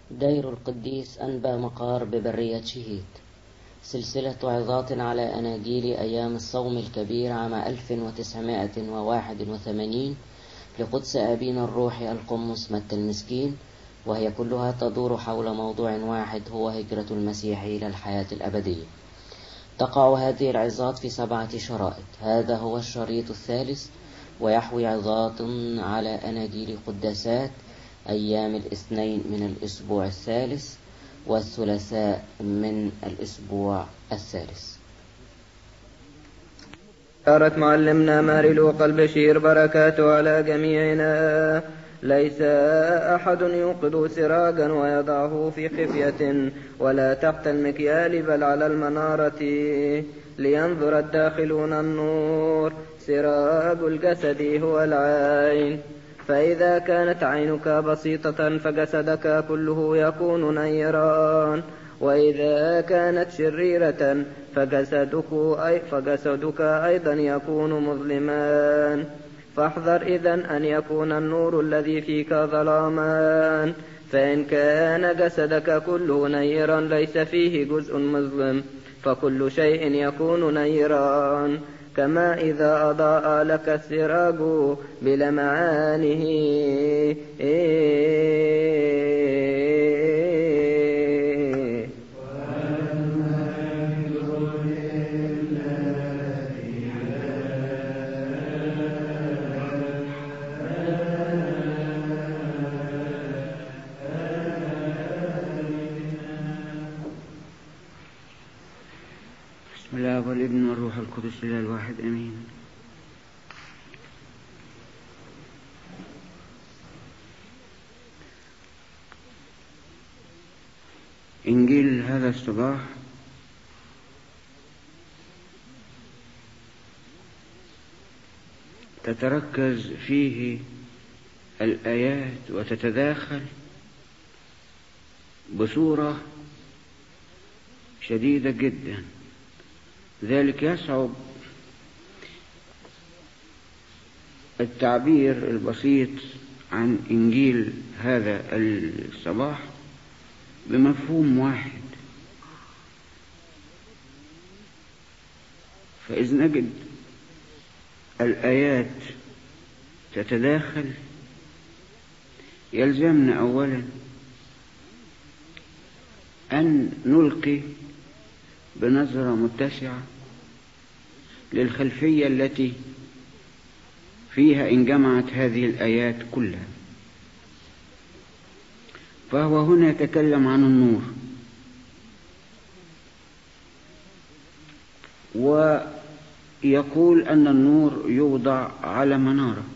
دير القديس أنبا مقار ببرية شهيد سلسلة عظات على أناجيل أيام الصوم الكبير عام 1981 لقدس أبينا الروحي القمص متى المسكين وهي كلها تدور حول موضوع واحد هو هجرة المسيح إلى الحياة الأبدية تقع هذه العظات في سبعة شرائط هذا هو الشريط الثالث ويحوي عظات على أناجيل قداسات أيام الاثنين من الأسبوع الثالث والثلاثاء من الأسبوع الثالث أرت معلمنا ماري لوقا البشير بركاته على جميعنا ليس أحد يوقد سراجا ويضعه في خفية ولا تحت المكيال بل على المنارة لينظر الداخلون النور سراج الجسد هو العين فإذا كانت عينك بسيطة فجسدك كله يكون نيران وإذا كانت شريرة فجسدك, أي فجسدك أيضا يكون مظلمان فاحذر إذا أن يكون النور الذي فيك ظلامان فإن كان جسدك كله نيرا ليس فيه جزء مظلم فكل شيء يكون نيران كما إذا أضاء لك السراج بلمعانه والابن والروح القدس إلى الواحد أمين إنجيل هذا الصباح تتركز فيه الآيات وتتداخل بصورة شديدة جدا ذلك يصعب التعبير البسيط عن إنجيل هذا الصباح بمفهوم واحد فإذ نجد الآيات تتداخل يلزمنا أولا أن نلقي بنظرة متسعة للخلفية التي فيها انجمعت هذه الآيات كلها فهو هنا يتكلم عن النور ويقول أن النور يوضع على منارة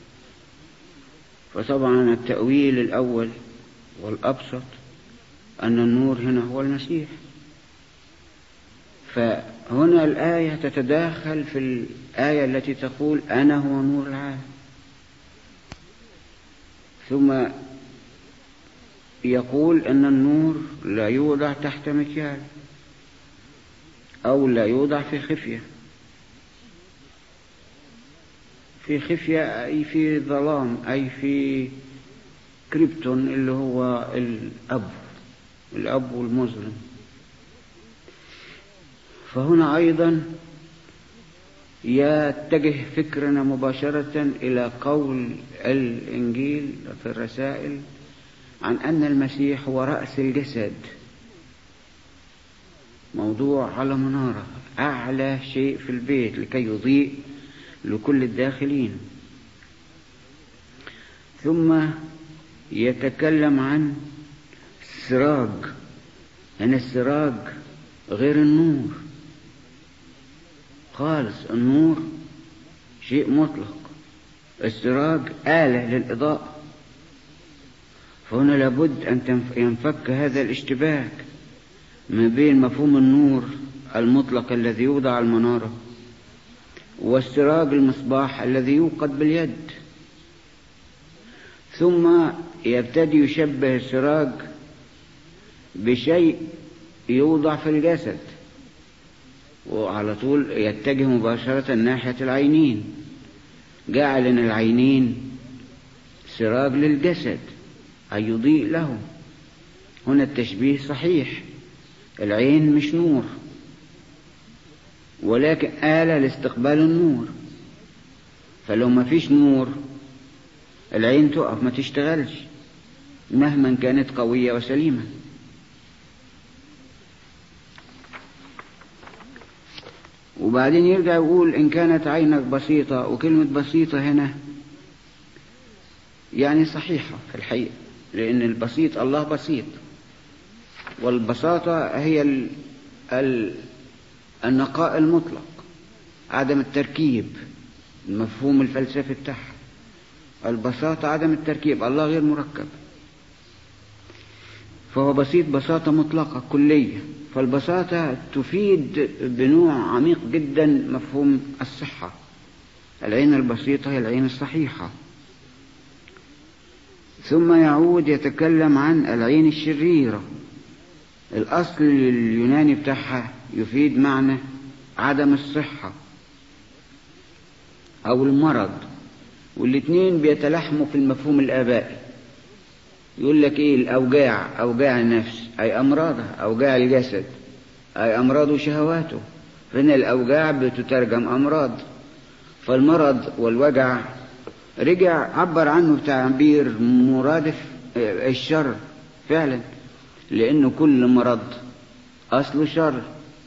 فطبعا التأويل الأول والأبسط أن النور هنا هو المسيح فهنا الآية تتداخل في الآية التي تقول أنا هو نور العالم ثم يقول أن النور لا يوضع تحت مكيال أو لا يوضع في خفية في خفية أي في ظلام أي في كريبتون اللي هو الأب الأب والمظلم فهنا أيضا يتجه فكرنا مباشرة إلى قول الإنجيل في الرسائل عن أن المسيح هو رأس الجسد موضوع على منارة أعلى شيء في البيت لكي يضيء لكل الداخلين ثم يتكلم عن السراج أن السراج غير النور خالص النور شيء مطلق السراج آلة للإضاءة فهنا لابد أن ينفك هذا الاشتباك ما بين مفهوم النور المطلق الذي يوضع على المنارة والسراج المصباح الذي يوقد باليد ثم يبتدي يشبه السراج بشيء يوضع في الجسد وعلى طول يتجه مباشرة ناحية العينين جعل العينين سراج للجسد أي يضيء له هنا التشبيه صحيح العين مش نور ولكن آلة لاستقبال النور فلو ما فيش نور العين تقف ما تشتغلش مهما كانت قوية وسليمة وبعدين يرجع يقول إن كانت عينك بسيطة وكلمة بسيطة هنا يعني صحيحة في الحقيقة لأن البسيط الله بسيط والبساطة هي ال ال النقاء المطلق عدم التركيب المفهوم الفلسفي بتاعها البساطة عدم التركيب الله غير مركب فهو بسيط بساطة مطلقة كلية فالبساطة تفيد بنوع عميق جدا مفهوم الصحة العين البسيطة هي العين الصحيحة ثم يعود يتكلم عن العين الشريرة الأصل اليوناني بتاعها يفيد معنى عدم الصحة أو المرض والاتنين بيتلحموا في المفهوم الآبائي يقول لك إيه الأوجاع أوجاع النفس أي أمراضها أوجاع الجسد أي أمراض وشهواته فإن الأوجاع بتترجم أمراض فالمرض والوجع رجع عبر عنه بتعبير مرادف الشر فعلا لأنه كل مرض أصله شر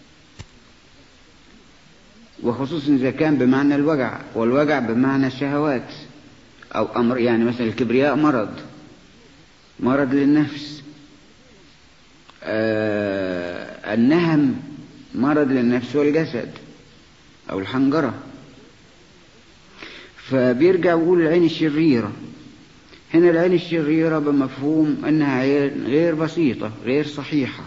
وخصوصا إذا كان بمعنى الوجع والوجع بمعنى الشهوات أو أمر يعني مثلا الكبرياء مرض مرض للنفس آه النهم مرض للنفس والجسد أو الحنجرة فبيرجع يقول العين الشريرة هنا العين الشريرة بمفهوم أنها عين غير بسيطة غير صحيحة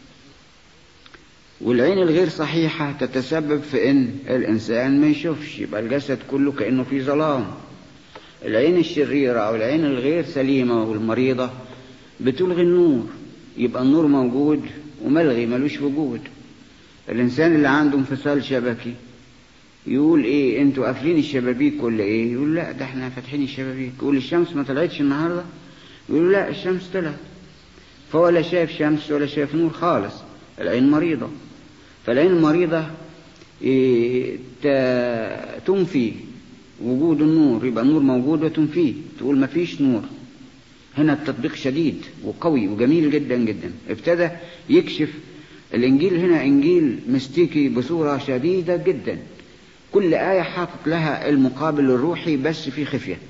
والعين الغير صحيحة تتسبب في أن الإنسان ما يشوفش يبقى الجسد كله كأنه في ظلام العين الشريرة أو العين الغير سليمة والمريضة بتلغي النور يبقى النور موجود وملغي ملوش وجود الإنسان اللي عنده انفصال شبكي يقول ايه انتوا قافلين الشبابيك ولا ايه يقول لا ده احنا فاتحين الشبابيك يقول الشمس ما طلعتش النهارده يقول لا الشمس طلعت فهو لا شايف شمس ولا شايف نور خالص العين مريضة فالعين المريضة إيه تنفي وجود النور يبقى النور موجود وتنفيه تقول ما فيش نور هنا التطبيق شديد وقوي وجميل جدا جدا ابتدى يكشف الانجيل هنا انجيل مستيكي بصورة شديدة جدا كل آية حاطط لها المقابل الروحي بس في خفية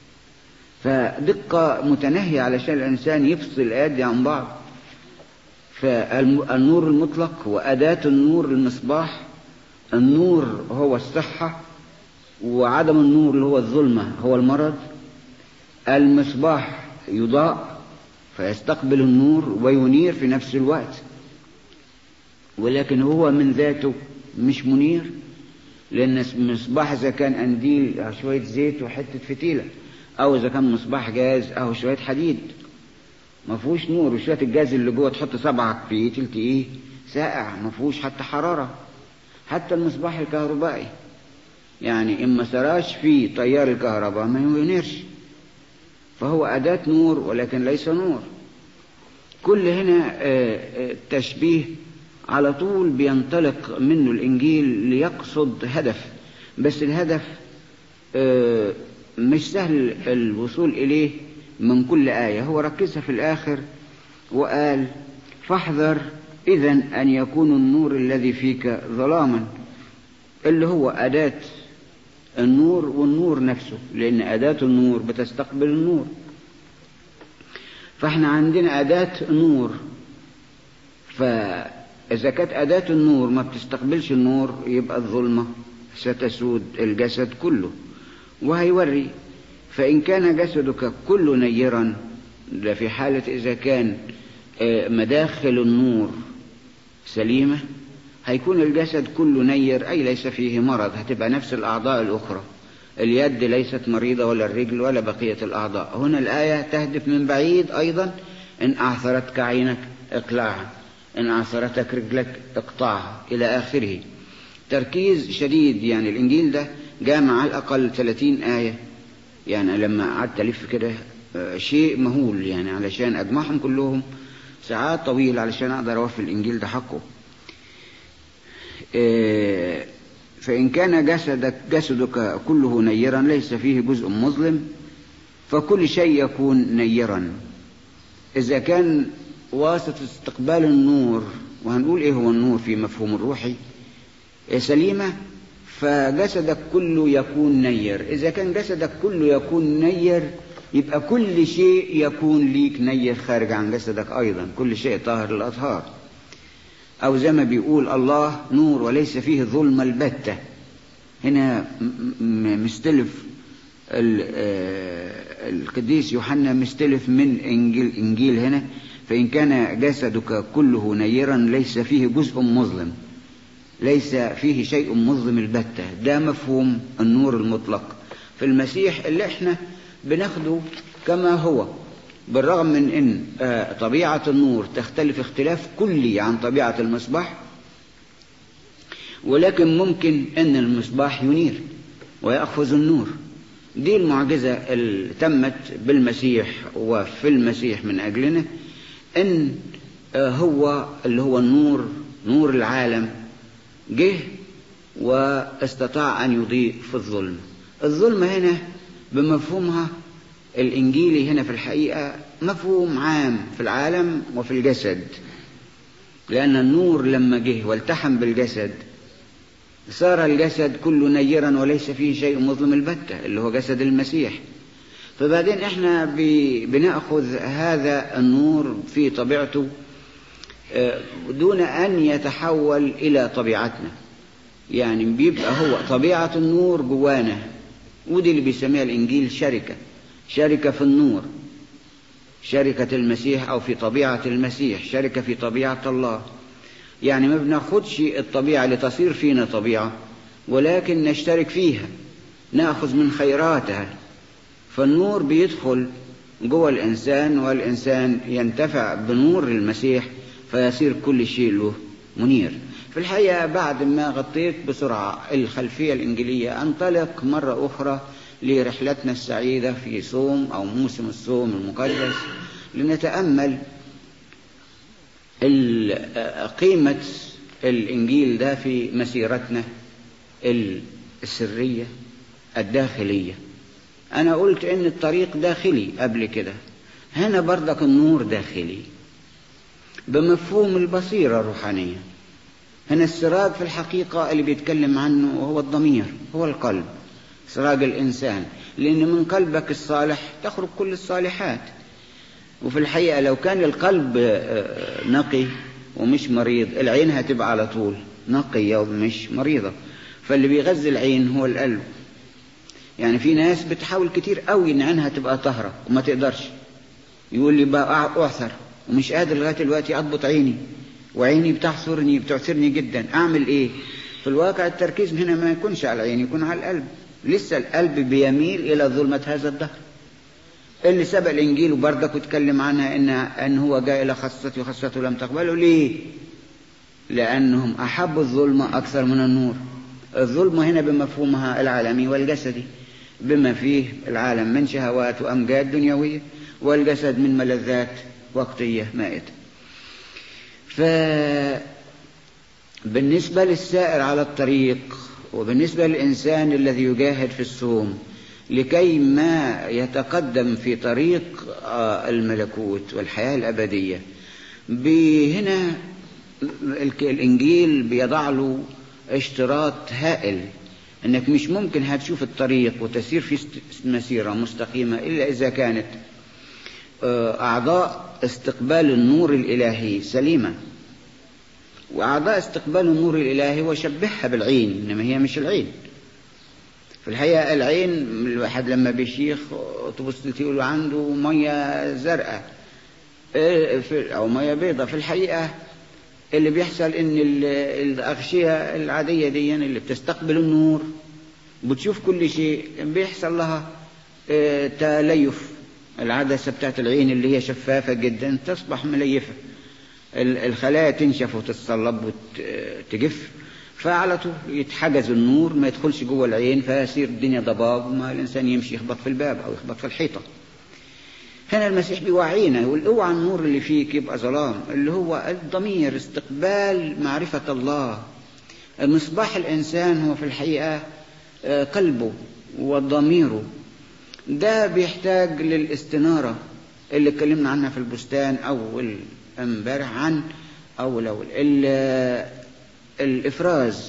فدقة متناهية علشان الإنسان يفصل الآيات دي عن بعض فالنور المطلق وأداة النور المصباح النور هو الصحة وعدم النور اللي هو الظلمة هو المرض المصباح يضاء فيستقبل النور وينير في نفس الوقت ولكن هو من ذاته مش منير لأن المصباح إذا كان أنديل أو شوية زيت وحتة فتيلة أو إذا كان مصباح جاز أو شوية حديد ما فيهوش نور وشوية الجاز اللي جوه تحط صبعك فيه تلت إيه ساقع ما فيهوش حتى حرارة حتى المصباح الكهربائي يعني إن ما سراش فيه تيار الكهرباء ما ينيرش فهو أداة نور ولكن ليس نور كل هنا تشبيه على طول بينطلق منه الإنجيل ليقصد هدف بس الهدف مش سهل الوصول إليه من كل آية هو ركزها في الآخر وقال فاحذر إذا أن يكون النور الذي فيك ظلاما اللي هو أداة النور والنور نفسه لأن أداة النور بتستقبل النور فاحنا عندنا أداة نور فإذا كانت أداة النور ما بتستقبلش النور يبقى الظلمة ستسود الجسد كله وهيوري فإن كان جسدك كله نيرا ده في حالة إذا كان مداخل النور سليمة هيكون الجسد كله نير أي ليس فيه مرض هتبقى نفس الأعضاء الأخرى اليد ليست مريضة ولا الرجل ولا بقية الأعضاء هنا الآية تهدف من بعيد أيضا إن أعثرتك عينك اقلعها إن أعثرتك رجلك اقطعها إلى آخره تركيز شديد يعني الإنجيل ده جامع على الأقل 30 آية يعني لما قعدت ألف كده شيء مهول يعني علشان أجمعهم كلهم ساعات طويلة علشان أقدر أوفي الإنجيل ده حقه إيه، فإن كان جسدك جسدك كله نيرا ليس فيه جزء مظلم فكل شيء يكون نيرا إذا كان واسطة استقبال النور وهنقول إيه هو النور في مفهوم الروحي إيه سليمة فجسدك كله يكون نير إذا كان جسدك كله يكون نير يبقى كل شيء يكون ليك نير خارج عن جسدك أيضا كل شيء طاهر للأطهار أو زي ما بيقول الله نور وليس فيه ظلم البتة هنا مستلف القديس يوحنا مستلف من إنجيل, إنجيل هنا فإن كان جسدك كله نيرا ليس فيه جزء مظلم ليس فيه شيء مظلم البتة ده مفهوم النور المطلق في المسيح اللي احنا بناخده كما هو بالرغم من ان طبيعة النور تختلف اختلاف كلي عن طبيعة المصباح ولكن ممكن ان المصباح ينير ويأخذ النور دي المعجزة اللي تمت بالمسيح وفي المسيح من أجلنا ان هو اللي هو النور نور العالم جه واستطاع أن يضيء في الظلم الظلمة هنا بمفهومها الإنجيلي هنا في الحقيقة مفهوم عام في العالم وفي الجسد لأن النور لما جه والتحم بالجسد صار الجسد كله نيرا وليس فيه شيء مظلم البتة اللي هو جسد المسيح فبعدين احنا بناخذ هذا النور في طبيعته دون أن يتحول إلى طبيعتنا يعني بيبقى هو طبيعة النور جوانا ودي اللي بيسميها الإنجيل شركة شركة في النور شركة المسيح أو في طبيعة المسيح شركة في طبيعة الله يعني ما بناخدش الطبيعة لتصير فينا طبيعة ولكن نشترك فيها ناخذ من خيراتها فالنور بيدخل جوه الإنسان والإنسان ينتفع بنور المسيح فيصير كل شيء له منير في الحقيقة بعد ما غطيت بسرعة الخلفية الإنجيلية أنطلق مرة أخرى لرحلتنا السعيدة في صوم أو موسم الصوم المقدس لنتأمل قيمة الإنجيل ده في مسيرتنا السرية الداخلية أنا قلت إن الطريق داخلي قبل كده هنا برضك النور داخلي بمفهوم البصيرة الروحانية هنا السراج في الحقيقة اللي بيتكلم عنه هو الضمير هو القلب سراج الإنسان لأن من قلبك الصالح تخرج كل الصالحات وفي الحقيقة لو كان القلب نقي ومش مريض العين هتبقى على طول نقية ومش مريضة فاللي بيغذي العين هو القلب يعني في ناس بتحاول كتير قوي ان عينها تبقى طاهرة وما تقدرش يقول لي بقى اعثر ومش قادر لغاية دلوقتي اضبط عيني وعيني بتحصرني بتعثرني جدا اعمل ايه في الواقع التركيز هنا ما يكونش على العين يكون على القلب لسه القلب بيميل الى ظلمة هذا الدهر اللي سبق الانجيل وبرضك واتكلم عنها ان ان هو جاء الى خاصته وخاصته لم تقبله ليه لانهم احبوا الظلمة اكثر من النور الظلمة هنا بمفهومها العالمي والجسدي بما فيه العالم من شهوات وامجاد دنيوية والجسد من ملذات وقتية مائتة فبالنسبة للسائر على الطريق وبالنسبة للإنسان الذي يجاهد في الصوم لكي ما يتقدم في طريق الملكوت والحياة الأبدية هنا الإنجيل بيضع له اشتراط هائل انك مش ممكن هتشوف الطريق وتسير في مسيرة مستقيمة الا اذا كانت اعضاء استقبال النور الالهي سليمة واعضاء استقبال النور الالهي وشبهها بالعين انما هي مش العين في الحقيقة العين الواحد لما بيشيخ تبص تقول عنده مية زرقاء او مية بيضة في الحقيقة اللي بيحصل ان الاغشية العادية دي اللي بتستقبل النور بتشوف كل شيء بيحصل لها تليف العدسة بتاعت العين اللي هي شفافة جدا تصبح مليفة الخلايا تنشف وتتصلب وتجف فعلى طول يتحجز النور ما يدخلش جوه العين فيصير الدنيا ضباب وما الانسان يمشي يخبط في الباب او يخبط في الحيطه هنا المسيح بيوعينا يقول اوعى النور اللي فيك يبقى ظلام اللي هو الضمير استقبال معرفة الله مصباح الإنسان هو في الحقيقة قلبه وضميره ده بيحتاج للاستنارة اللي اتكلمنا عنها في البستان أول امبارح عن أول أول الإفراز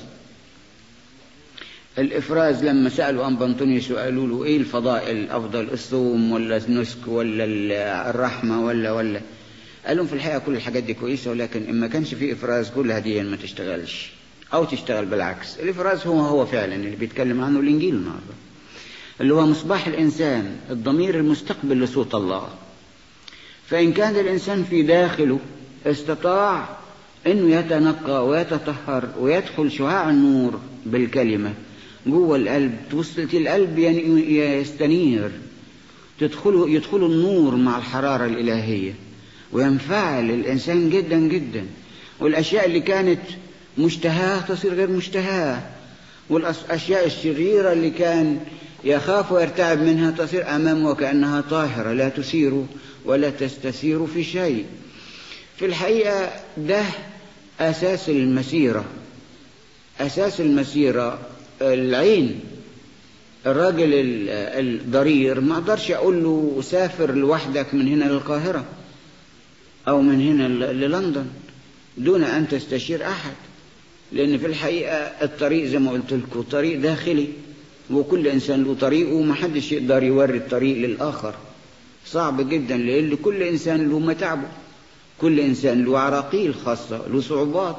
الإفراز لما سألوا أم بنطونيوس وقالوا له إيه الفضائل الأفضل الصوم ولا النسك ولا الرحمة ولا ولا قال لهم في الحقيقة كل الحاجات دي كويسة ولكن إن ما كانش في إفراز كل هدية ما تشتغلش أو تشتغل بالعكس الإفراز هو هو فعلا اللي بيتكلم عنه الإنجيل النهارده اللي هو مصباح الإنسان الضمير المستقبل لصوت الله فإن كان الإنسان في داخله استطاع أنه يتنقى ويتطهر ويدخل شعاع النور بالكلمة جوه القلب توصلت القلب يستنير تدخله يدخل النور مع الحرارة الإلهية وينفعل الإنسان جدا جدا والأشياء اللي كانت مشتهاة تصير غير مشتهاة والأشياء الشريرة اللي كان يخاف ويرتعب منها تصير أمامه وكأنها طاهرة لا تثير ولا تستثير في شيء في الحقيقة ده أساس المسيرة أساس المسيرة العين الراجل الضرير ما اقدرش اقول له سافر لوحدك من هنا للقاهرة او من هنا للندن دون ان تستشير احد لان في الحقيقة الطريق زي ما قلت لكم طريق داخلي وكل انسان له طريقه ومحدش يقدر يوري الطريق للاخر صعب جدا لان كل انسان له متعبه كل انسان له عراقيل خاصة له صعوبات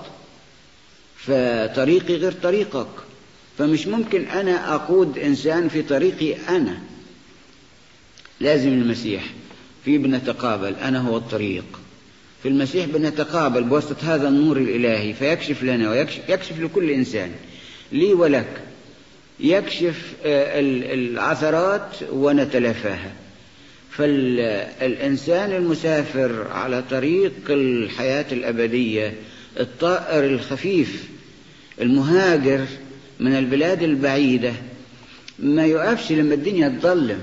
فطريقي غير طريقك فمش ممكن أنا أقود إنسان في طريقي أنا لازم المسيح في بنتقابل أنا هو الطريق في المسيح بنتقابل بواسطة هذا النور الإلهي فيكشف لنا ويكشف يكشف لكل إنسان لي ولك يكشف العثرات ونتلافاها فالإنسان المسافر على طريق الحياة الأبدية الطائر الخفيف المهاجر من البلاد البعيدة ما يقفش لما الدنيا تظلم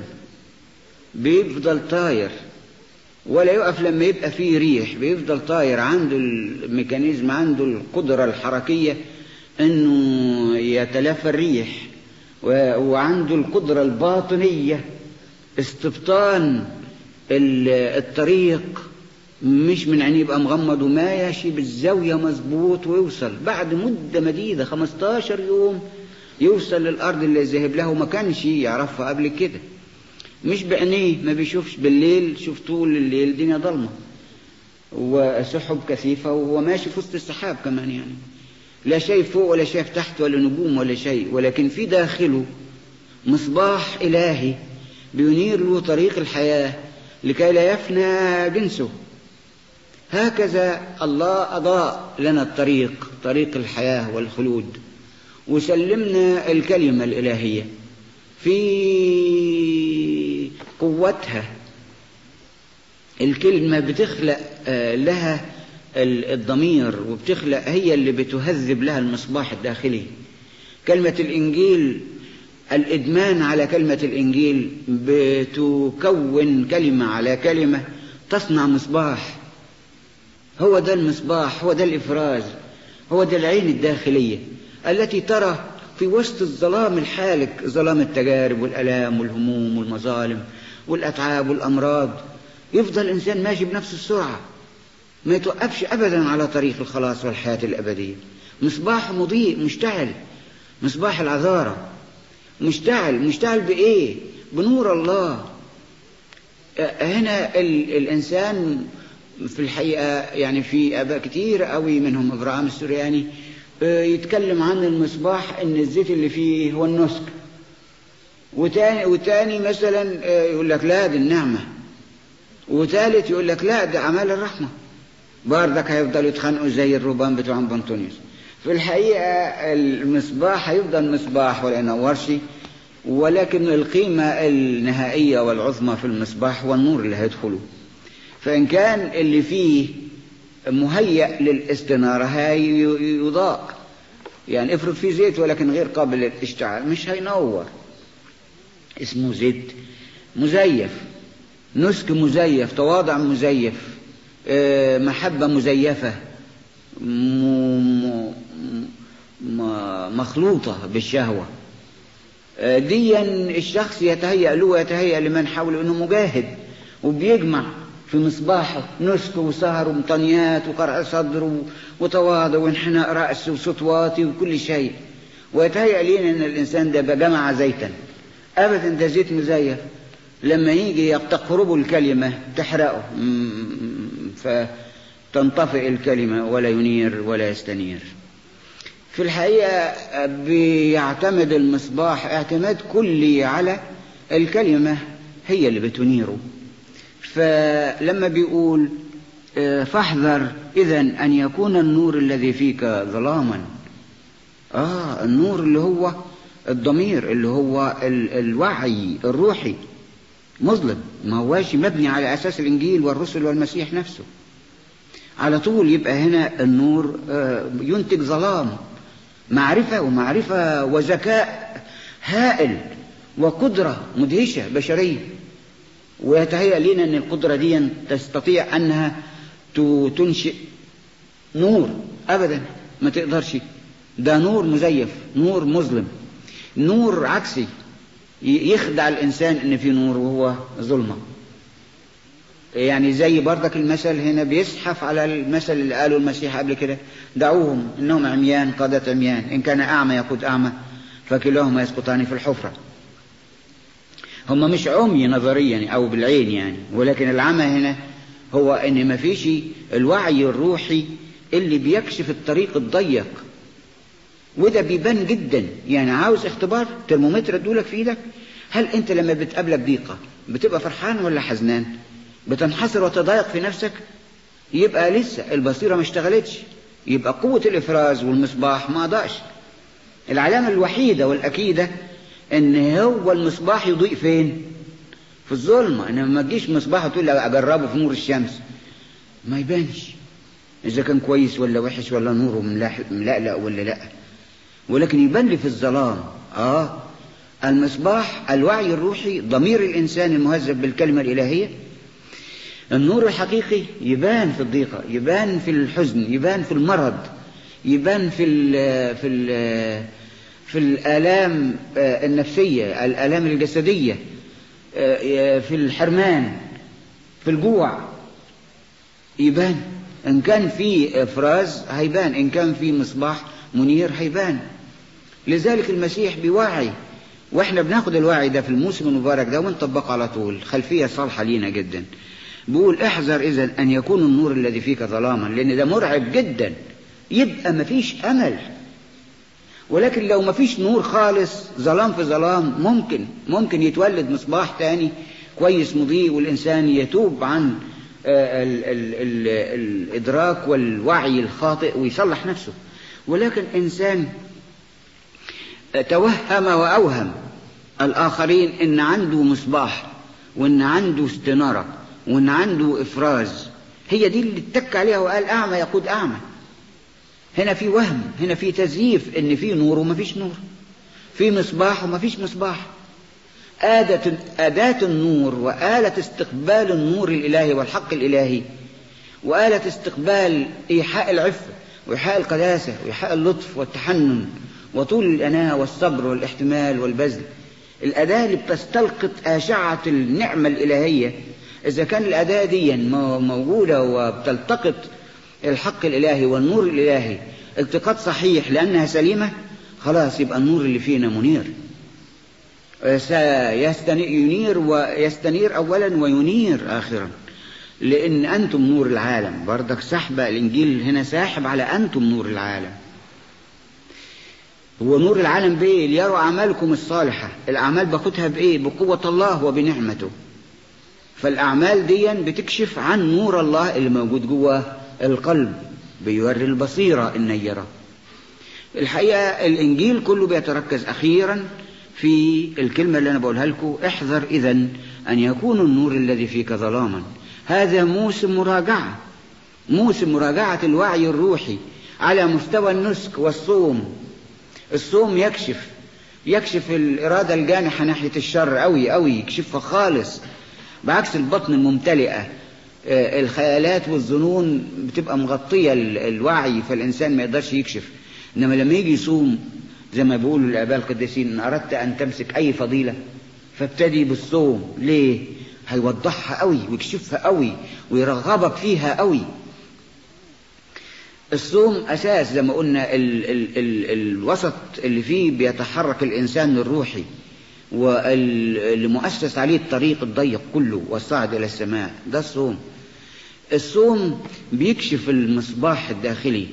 بيفضل طاير ولا يقف لما يبقى فيه ريح بيفضل طاير عنده الميكانيزم عنده القدرة الحركية انه يتلافى الريح وعنده القدرة الباطنية استبطان الطريق مش من عينيه يبقى مغمض وما يشي بالزاوية مظبوط ويوصل بعد مدة مديدة 15 يوم يوصل للأرض اللي ذهب له ما كانش يعرفها قبل كده مش بعينيه ما بيشوفش بالليل شوف طول الليل الدنيا ضلمة وسحب كثيفة وهو ماشي في وسط السحاب كمان يعني لا شيء فوق ولا شيء تحت ولا نجوم ولا شيء ولكن في داخله مصباح إلهي بينير له طريق الحياة لكي لا يفنى جنسه هكذا الله أضاء لنا الطريق طريق الحياة والخلود وسلمنا الكلمة الإلهية في قوتها الكلمة بتخلق لها الضمير وبتخلق هي اللي بتهذب لها المصباح الداخلي كلمة الإنجيل الإدمان على كلمة الإنجيل بتكون كلمة على كلمة تصنع مصباح هو ده المصباح هو ده الإفراز هو ده العين الداخلية التي ترى في وسط الظلام الحالك ظلام التجارب والألام والهموم والمظالم والأتعاب والأمراض يفضل الإنسان ماشي بنفس السرعة ما يتوقفش أبدا على طريق الخلاص والحياة الأبدية مصباح مضيء مشتعل مصباح العذارة مشتعل مشتعل بإيه بنور الله هنا الإنسان في الحقيقة يعني في آباء كتير قوي منهم إبراهيم السورياني يتكلم عن المصباح إن الزيت اللي فيه هو النسك وتاني, وتاني مثلا يقول لك لا دي النعمة وثالث يقول لك لا ده أعمال الرحمة بردك هيفضلوا يتخانقوا زي الرهبان بتوع بنطونيوس في الحقيقة المصباح هيفضل مصباح ولا ينورش ولكن القيمة النهائية والعظمى في المصباح هو النور اللي هيدخله فإن كان اللي فيه مهيأ للاستنارة هاي يضاء يعني افرض فيه زيت ولكن غير قابل للاشتعال مش هينور اسمه زيت مزيف نسك مزيف تواضع مزيف آه، محبة مزيفة م- م- م- مخلوطة بالشهوة آه، ديا الشخص يتهيأ له ويتهيأ لمن حوله انه مجاهد وبيجمع في مصباحه نسك وسهر ومطنيات وقرع صدر و- وتواضع وانحناء رأس وصوت واطي وكل شيء ويتهيأ لنا ان الانسان ده بجمع زيتا ابدا ده زيت مزيف لما يجي تقربه الكلمة تحرقه م- فتنطفئ الكلمة ولا ينير ولا يستنير في الحقيقة بيعتمد المصباح اعتماد كلي على الكلمة هي اللي بتنيره فلما بيقول آه، فاحذر إذا أن يكون النور الذي فيك ظلاما آه النور اللي هو الضمير اللي هو ال- الوعي الروحي مظلم ما هواش مبني على أساس الإنجيل والرسل والمسيح نفسه على طول يبقى هنا النور آه، ينتج ظلام معرفة ومعرفة وذكاء هائل وقدرة مدهشة بشرية ويتهيأ لنا أن القدرة دي تستطيع أنها ت- تنشئ نور أبدا ما تقدرش ده نور مزيف نور مظلم نور عكسي ي- يخدع الإنسان أن في نور وهو ظلمة يعني زي بردك المثل هنا بيزحف على المثل اللي قاله المسيح قبل كده دعوهم انهم عميان قادة عميان ان كان اعمى يقود اعمى فكلاهما يسقطان في الحفرة هم مش عمي نظريا او بالعين يعني ولكن العمى هنا هو ان ما فيش الوعي الروحي اللي بيكشف الطريق الضيق وده بيبان جدا يعني عاوز اختبار ترمومتر ادولك في ايدك هل انت لما بتقابلك ضيقة بتبقى فرحان ولا حزنان بتنحصر وتضايق في نفسك يبقى لسه البصيرة ما اشتغلتش يبقى قوة الإفراز والمصباح ما ضاعش العلامة الوحيدة والأكيدة إن هو المصباح يضيء فين في الظلمة إنما ما تجيش مصباح وتقول لي أجربه في نور الشمس ما يبانش إذا كان كويس ولا وحش ولا نوره ملاح- ملألأ ولا لأ ولكن يبان لي في الظلام آه المصباح الوعي الروحي ضمير الإنسان المهذب بالكلمة الإلهية النور الحقيقي يبان في الضيقة يبان في الحزن يبان في المرض يبان في ال في ال في الآلام آه، النفسية الآلام الجسدية آه، في الحرمان في الجوع يبان إن كان في إفراز هيبان إن كان في مصباح منير هيبان لذلك المسيح بيوعي واحنا بناخد الوعي ده في الموسم المبارك ده ونطبقه على طول خلفية صالحة لينا جدا بيقول احذر اذا ان يكون النور الذي فيك ظلاما لان ده مرعب جدا يبقى مفيش امل ولكن لو مفيش نور خالص ظلام في ظلام ممكن ممكن يتولد مصباح تاني كويس مضيء والانسان يتوب عن آه، ال ال ال الادراك والوعي الخاطئ ويصلح نفسه ولكن انسان توهم واوهم الاخرين ان عنده مصباح وان عنده استناره وان عنده افراز هي دي اللي اتك عليها وقال اعمى يقود اعمى هنا في وهم هنا في تزييف ان في نور وما فيش نور في مصباح وما فيش مصباح آدة أداة النور وآلة استقبال النور الإلهي والحق الإلهي وآلة استقبال إيحاء العفة وإيحاء القداسة وإيحاء اللطف والتحنن وطول الأناة والصبر والاحتمال والبذل الأداة اللي بتستلقط أشعة النعمة الإلهية إذا كان الأداة دي مو- موجودة وبتلتقط الحق الإلهي والنور الإلهي التقاط صحيح لأنها سليمة خلاص يبقى النور اللي فينا منير سيستنير ينير ويستنير أولا وينير آخرا لأن أنتم نور العالم بردك سحب الإنجيل هنا ساحب على أنتم نور العالم هو نور العالم بإيه ليروا أعمالكم الصالحة الأعمال باخدها بإيه بقوة الله وبنعمته فالأعمال دي بتكشف عن نور الله اللي موجود جوه القلب بيوري البصيرة النيرة الحقيقة الإنجيل كله بيتركز أخيرا في الكلمة اللي أنا بقولها لكم احذر إذا أن يكون النور الذي فيك ظلاما هذا موسم مراجعة موسم مراجعة الوعي الروحي على مستوى النسك والصوم الصوم يكشف يكشف الإرادة الجانحة ناحية الشر أوي أوي يكشفها خالص بعكس البطن الممتلئة آه، الخيالات والظنون بتبقى مغطية ال- الوعي فالإنسان ما يقدرش يكشف إنما لما يجي يصوم زي ما بيقولوا الآباء القديسين إن أردت أن تمسك أي فضيلة فابتدي بالصوم ليه؟ هيوضحها قوي ويكشفها قوي ويرغبك فيها قوي الصوم أساس زي ما قلنا ال ال ال الوسط اللي فيه بيتحرك الإنسان الروحي واللي مؤسس عليه الطريق الضيق كله والصعد إلى السماء ده الصوم الصوم بيكشف المصباح الداخلي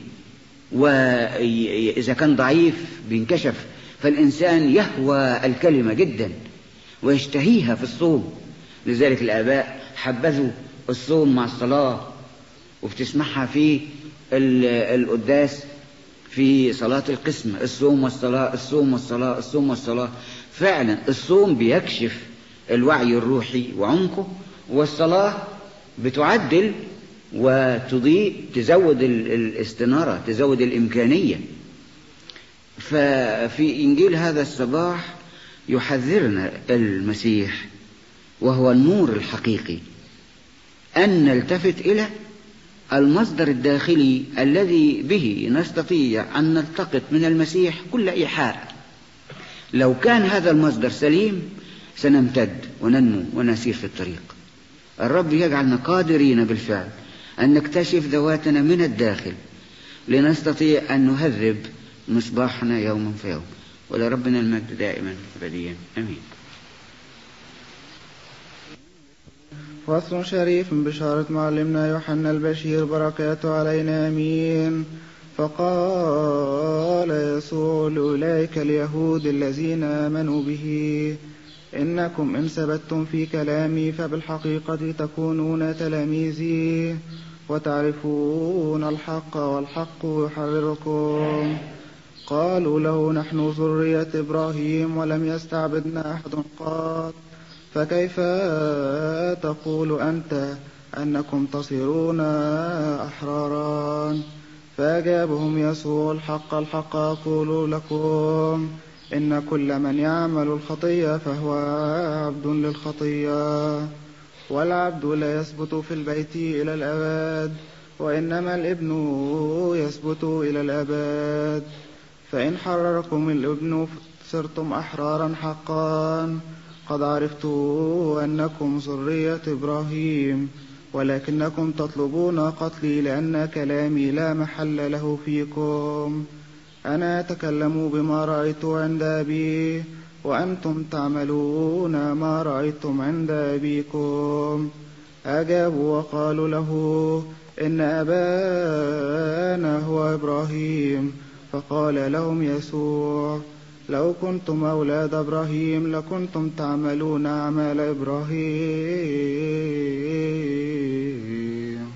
وإذا كان ضعيف بينكشف فالإنسان يهوى الكلمة جدا ويشتهيها في الصوم لذلك الآباء حبذوا الصوم مع الصلاة وبتسمعها في ال- القداس في صلاة القسم الصوم والصلاة الصوم والصلاة الصوم والصلاة فعلا الصوم بيكشف الوعي الروحي وعمقه والصلاة بتعدل وتضيء تزود ال- الاستنارة تزود الإمكانية ففي إنجيل هذا الصباح يحذرنا المسيح وهو النور الحقيقي أن نلتفت إلى المصدر الداخلي الذي به نستطيع أن نلتقط من المسيح كل إيحاء لو كان هذا المصدر سليم سنمتد وننمو ونسير في الطريق الرب يجعلنا قادرين بالفعل أن نكتشف ذواتنا من الداخل لنستطيع أن نهذب مصباحنا يوما فيوم ولربنا المجد دائما أبديا أمين فصل شريف من بشارة معلمنا يوحنا البشير بركاته علينا أمين فقال يسوع لأولئك اليهود الذين آمنوا به إنكم إن ثبتتم في كلامي فبالحقيقة تكونون تلاميذي وتعرفون الحق والحق يحرركم قالوا له نحن ذرية إبراهيم ولم يستعبدنا أحد قط فكيف تقول أنت أنكم تصيرون أحرارا فأجابهم يسوع الحق الحق أقول لكم إن كل من يعمل الخطية فهو عبد للخطية والعبد لا يثبت في البيت إلى الأبد وإنما الابن يثبت إلى الأبد فإن حرركم الابن صرتم أحرارا حقا قد عرفت أنكم ذرية إبراهيم ولكنكم تطلبون قتلي لأن كلامي لا محل له فيكم أنا أتكلم بما رأيت عند أبي وأنتم تعملون ما رأيتم عند أبيكم أجابوا وقالوا له إن أبانا هو إبراهيم فقال لهم يسوع لو كنتم أولاد إبراهيم لكنتم تعملون أعمال إبراهيم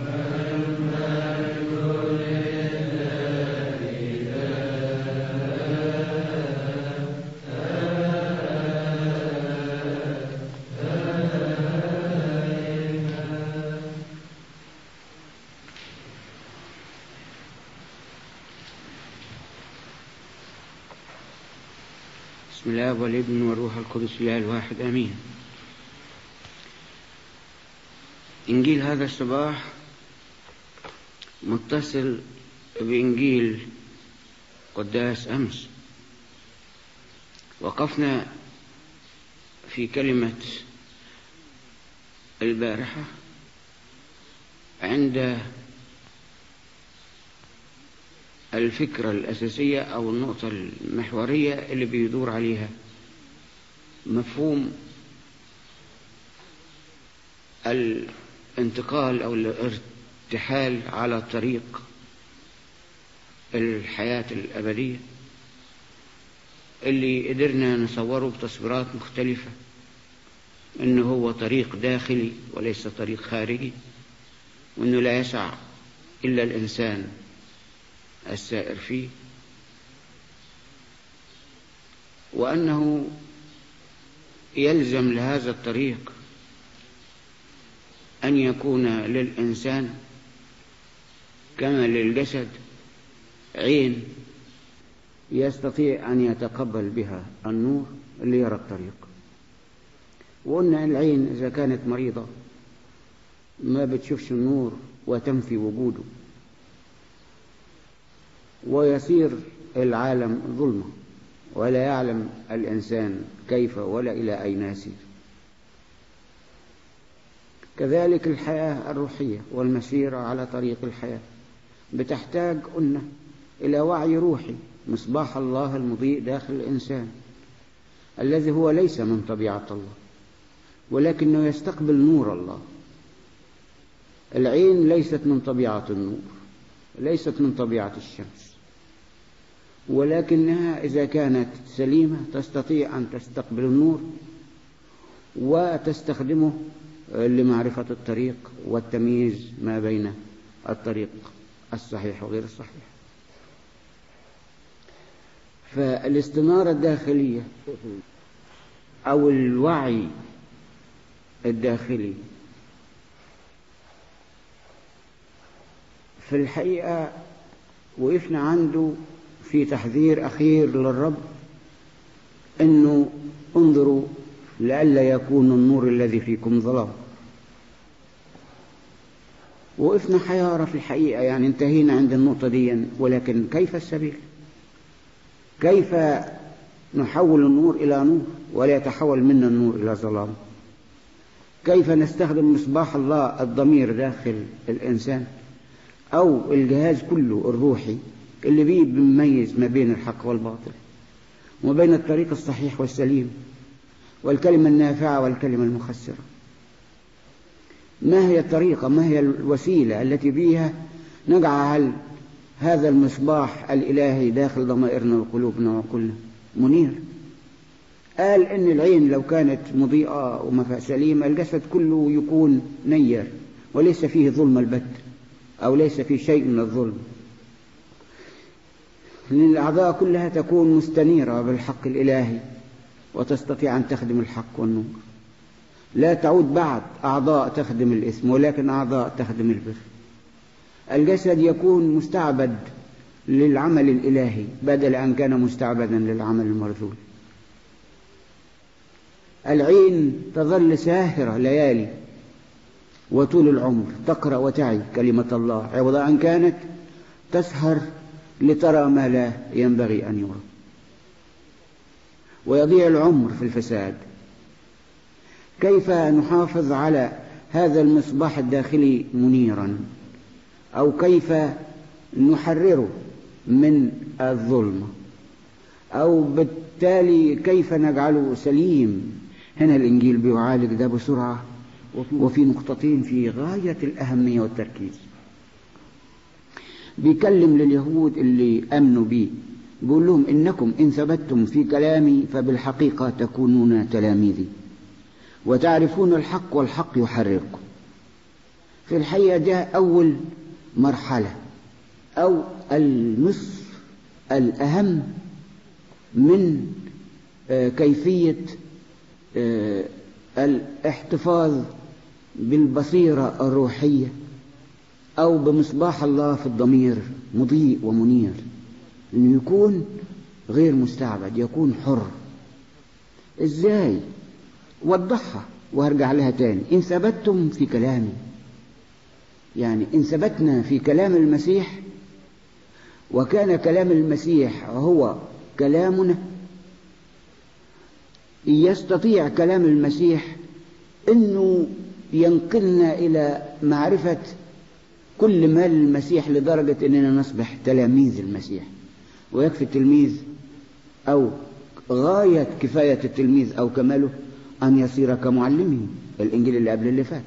بسم الله والابن والروح القدس الاله الواحد امين انجيل هذا الصباح متصل بانجيل قداس امس وقفنا في كلمه البارحه عند الفكرة الأساسية أو النقطة المحورية اللي بيدور عليها مفهوم الانتقال أو الارتحال على طريق الحياة الأبدية اللي قدرنا نصوره بتصويرات مختلفة إنه هو طريق داخلي وليس طريق خارجي وإنه لا يسع إلا الإنسان السائر فيه وأنه يلزم لهذا الطريق أن يكون للإنسان كما للجسد عين يستطيع أن يتقبل بها النور ليرى الطريق وقلنا العين إذا كانت مريضة ما بتشوفش النور وتنفي وجوده ويصير العالم ظلمة ولا يعلم الإنسان كيف ولا إلى أين يسير كذلك الحياة الروحية والمسيرة على طريق الحياة بتحتاج قلنا إلى وعي روحي مصباح الله المضيء داخل الإنسان الذي هو ليس من طبيعة الله ولكنه يستقبل نور الله العين ليست من طبيعة النور ليست من طبيعة الشمس ولكنها إذا كانت سليمة تستطيع أن تستقبل النور وتستخدمه لمعرفة الطريق والتمييز ما بين الطريق الصحيح وغير الصحيح فالاستنارة الداخلية أو الوعي الداخلي في الحقيقة وقفنا عنده في تحذير أخير للرب أنه انظروا لئلا يكون النور الذي فيكم ظلام وقفنا حيارة في الحقيقة يعني انتهينا عند النقطة دي ولكن كيف السبيل كيف نحول النور إلى نور ولا يتحول منا النور إلى ظلام كيف نستخدم مصباح الله الضمير داخل الإنسان أو الجهاز كله الروحي اللي بيه بيميز ما بين الحق والباطل وما بين الطريق الصحيح والسليم والكلمة النافعة والكلمة المخسرة ما هي الطريقة ما هي الوسيلة التي بها نجعل هذا المصباح الإلهي داخل ضمائرنا وقلوبنا وعقولنا منير قال إن العين لو كانت مضيئة وسليمة الجسد كله يكون نير وليس فيه ظلم البت أو ليس فيه شيء من الظلم لأن الأعضاء كلها تكون مستنيرة بالحق الإلهي وتستطيع أن تخدم الحق والنور لا تعود بعد أعضاء تخدم الإثم ولكن أعضاء تخدم البر الجسد يكون مستعبد للعمل الإلهي بدل أن كان مستعبدا للعمل المرذول العين تظل ساهرة ليالي وطول العمر تقرأ وتعي كلمة الله عوض أن كانت تسهر لترى ما لا ينبغي أن يرى ويضيع العمر في الفساد كيف نحافظ على هذا المصباح الداخلي منيرا أو كيف نحرره من الظلمة أو بالتالي كيف نجعله سليم هنا الإنجيل بيعالج ده بسرعة وفي نقطتين في غاية الأهمية والتركيز بيكلم لليهود اللي أمنوا بيه بيقول لهم إنكم إن ثبتتم في كلامي فبالحقيقة تكونون تلاميذي وتعرفون الحق والحق يحرركم في الحقيقة ده أول مرحلة أو النصف الأهم من كيفية الاحتفاظ بالبصيرة الروحية أو بمصباح الله في الضمير مضيء ومنير إنه يكون غير مستعبد يكون حر إزاي وضحها وهرجع لها تاني إن ثبتتم في كلامي يعني إن ثبتنا في كلام المسيح وكان كلام المسيح هو كلامنا يستطيع كلام المسيح أنه ينقلنا إلى معرفة كل ما للمسيح لدرجة أننا نصبح تلاميذ المسيح ويكفي التلميذ أو غاية كفاية التلميذ أو كماله أن يصير كمعلمه الإنجيل اللي قبل اللي فات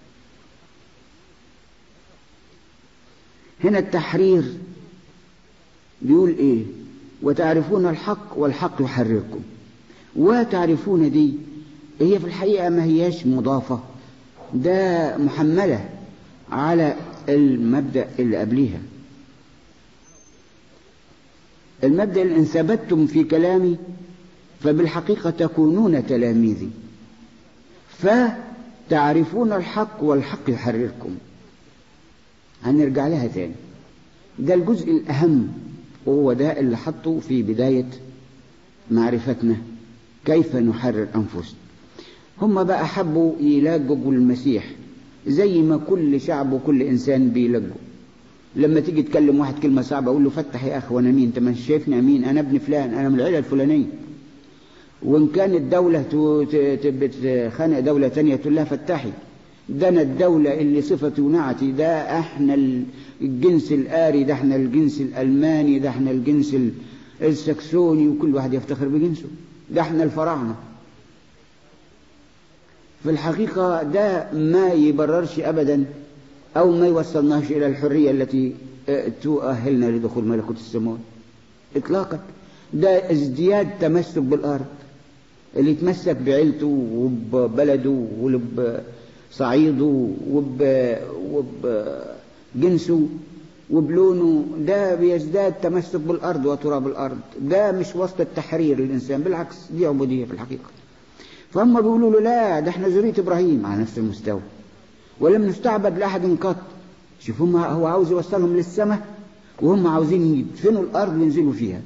هنا التحرير بيقول إيه وتعرفون الحق والحق يحرركم وتعرفون دي هي في الحقيقة ما هياش مضافة ده محملة على المبدأ اللي قبليها المبدأ إن ثبتتم في كلامي فبالحقيقة تكونون تلاميذي فتعرفون الحق والحق يحرركم هنرجع لها تاني ده الجزء الأهم وهو ده اللي حطه في بداية معرفتنا كيف نحرر أنفسنا هم بقى حبوا يلجوا المسيح زي ما كل شعب وكل إنسان بيلجوا لما تيجي تكلم واحد كلمة صعبة أقول له فتح يا أخي وأنا مين أنت مش شايفني أمين أنا ابن فلان أنا من العيلة الفلانية وإن كانت دولة بتخانق دولة تانية تقول لها فتحي ده أنا الدولة اللي صفتي ونعتي ده احنا الجنس الآري ده احنا الجنس الألماني ده احنا الجنس السكسوني وكل واحد يفتخر بجنسه ده احنا الفراعنة في الحقيقة ده ما يبررش أبدا أو ما يوصلناش إلى الحرية التي تؤهلنا لدخول ملكوت السماوات إطلاقا ده ازدياد تمسك بالأرض اللي يتمسك بعيلته وببلده وبصعيده وبجنسه وبلونه ده بيزداد تمسك بالأرض وتراب الأرض ده مش وسط التحرير للإنسان بالعكس دي عبودية في الحقيقة فهم بيقولوا له لا ده احنا ذرية إبراهيم على نفس المستوى ولم نستعبد لأحد قط شوف هم هو عاوز يوصلهم للسماء وهم عاوزين يدفنوا الأرض وينزلوا فيها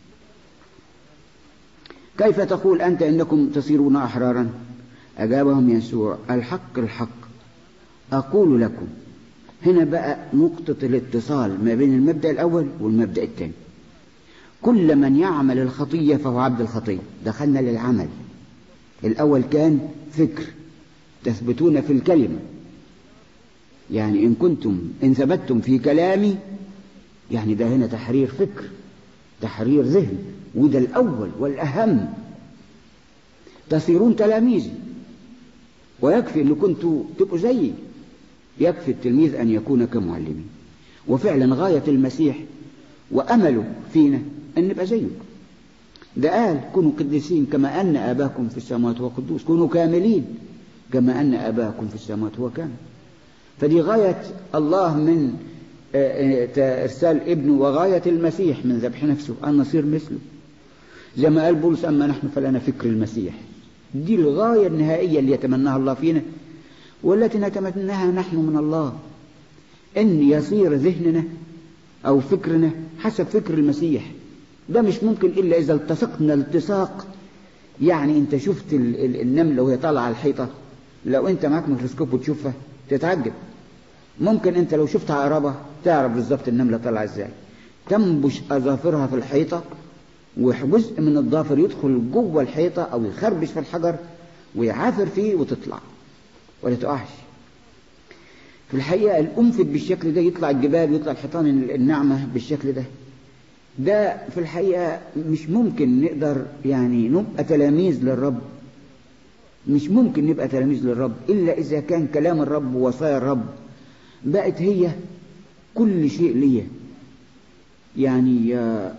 كيف تقول أنت إنكم تصيرون أحرارا أجابهم يسوع الحق الحق أقول لكم هنا بقى نقطة الاتصال ما بين المبدأ الأول والمبدأ الثاني كل من يعمل الخطية فهو عبد الخطية دخلنا للعمل الأول كان فكر تثبتون في الكلمة يعني إن كنتم إن ثبتتم في كلامي يعني ده هنا تحرير فكر تحرير ذهن وده الأول والأهم تصيرون تلاميذي ويكفي أن كنتوا تبقوا زيي يكفي التلميذ أن يكون كمعلمين وفعلا غاية المسيح وأمله فينا أن نبقى زيه ده قال كونوا قديسين كما أن أباكم في السماوات هو قدوس كونوا كاملين كما أن أباكم في السماوات هو كامل فدي غاية الله من إرسال ابنه وغاية المسيح من ذبح نفسه أن نصير مثله زي ما قال بولس أما نحن فلنا فكر المسيح دي الغاية النهائية اللي يتمناها الله فينا والتي نتمناها نحن من الله أن يصير ذهننا أو فكرنا حسب فكر المسيح ده مش ممكن إلا إذا التصقنا التصاق يعني أنت شفت النملة وهي طالعة على الحيطة لو أنت معك ميكروسكوب وتشوفها تتعجب ممكن أنت لو شفت عقربة تعرف بالظبط النملة طالعة إزاي تنبش أظافرها في الحيطة وجزء من الضافر يدخل جوه الحيطة أو يخربش في الحجر ويعافر فيه وتطلع ولا تقعش في الحقيقة الأنفت بالشكل ده يطلع الجبال ويطلع الحيطان الناعمة بالشكل ده ده في الحقيقة مش ممكن نقدر يعني نبقى تلاميذ للرب مش ممكن نبقى تلاميذ للرب إلا إذا كان كلام الرب ووصايا الرب بقت هي كل شيء ليا يعني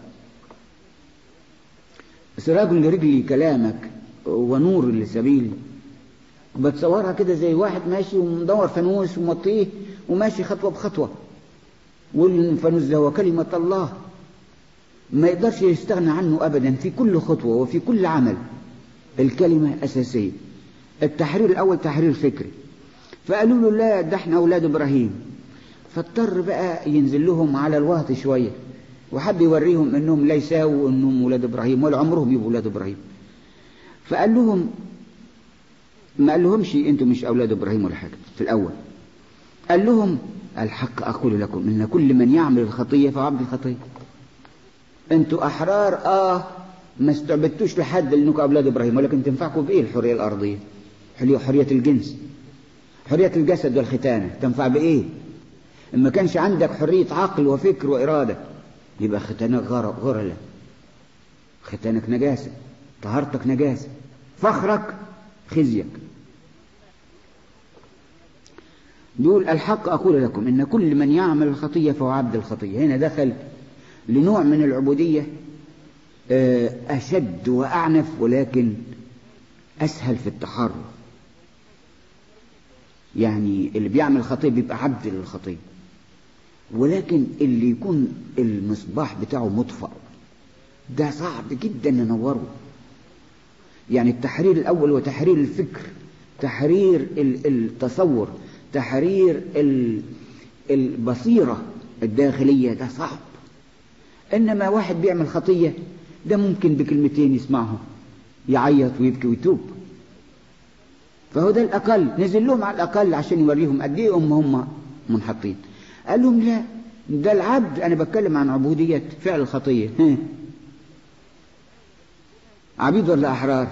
سراج لرجلي كلامك ونور لسبيلي بتصورها كده زي واحد ماشي ومدور فانوس ومطيه وماشي خطوة بخطوة والفانوس ده هو كلمة الله ما يقدرش يستغنى عنه أبدا في كل خطوة وفي كل عمل الكلمة أساسية التحرير الأول تحرير فكري فقالوا له لا ده احنا أولاد إبراهيم فاضطر بقى ينزل لهم على الوهط شوية وحب يوريهم انهم لا يساووا انهم ولاد ابراهيم ولا عمرهم يبقوا ولاد ابراهيم فقال لهم ما قال لهمش انتم مش اولاد ابراهيم ولا حاجه في الاول قال لهم الحق اقول لكم ان كل من يعمل الخطيه فعبد الخطيه انتوا احرار اه ما استعبدتوش لحد لانكم اولاد ابراهيم ولكن تنفعكم بايه الحريه الارضيه حريه الجنس حريه الجسد والختانه تنفع بايه ما كانش عندك حريه عقل وفكر واراده يبقى ختانك غرلة ختانك نجاسة طهارتك نجاسة فخرك خزيك دول الحق أقول لكم إن كل من يعمل الخطية فهو عبد الخطية هنا دخل لنوع من العبودية أشد وأعنف ولكن أسهل في التحرر يعني اللي بيعمل خطية بيبقى عبد للخطية ولكن اللي يكون المصباح بتاعه مطفأ ده صعب جدا ننوره يعني التحرير الأول هو تحرير الفكر تحرير التصور تحرير البصيرة الداخلية ده صعب إنما واحد بيعمل خطية ده ممكن بكلمتين يسمعهم يعيط ويبكي ويتوب فهو ده الأقل نزل لهم على الأقل عشان يوريهم قد إيه هم هم منحطين قال لهم لا ده العبد أنا بتكلم عن عبودية فعل الخطية ها. عبيد ولا أحرار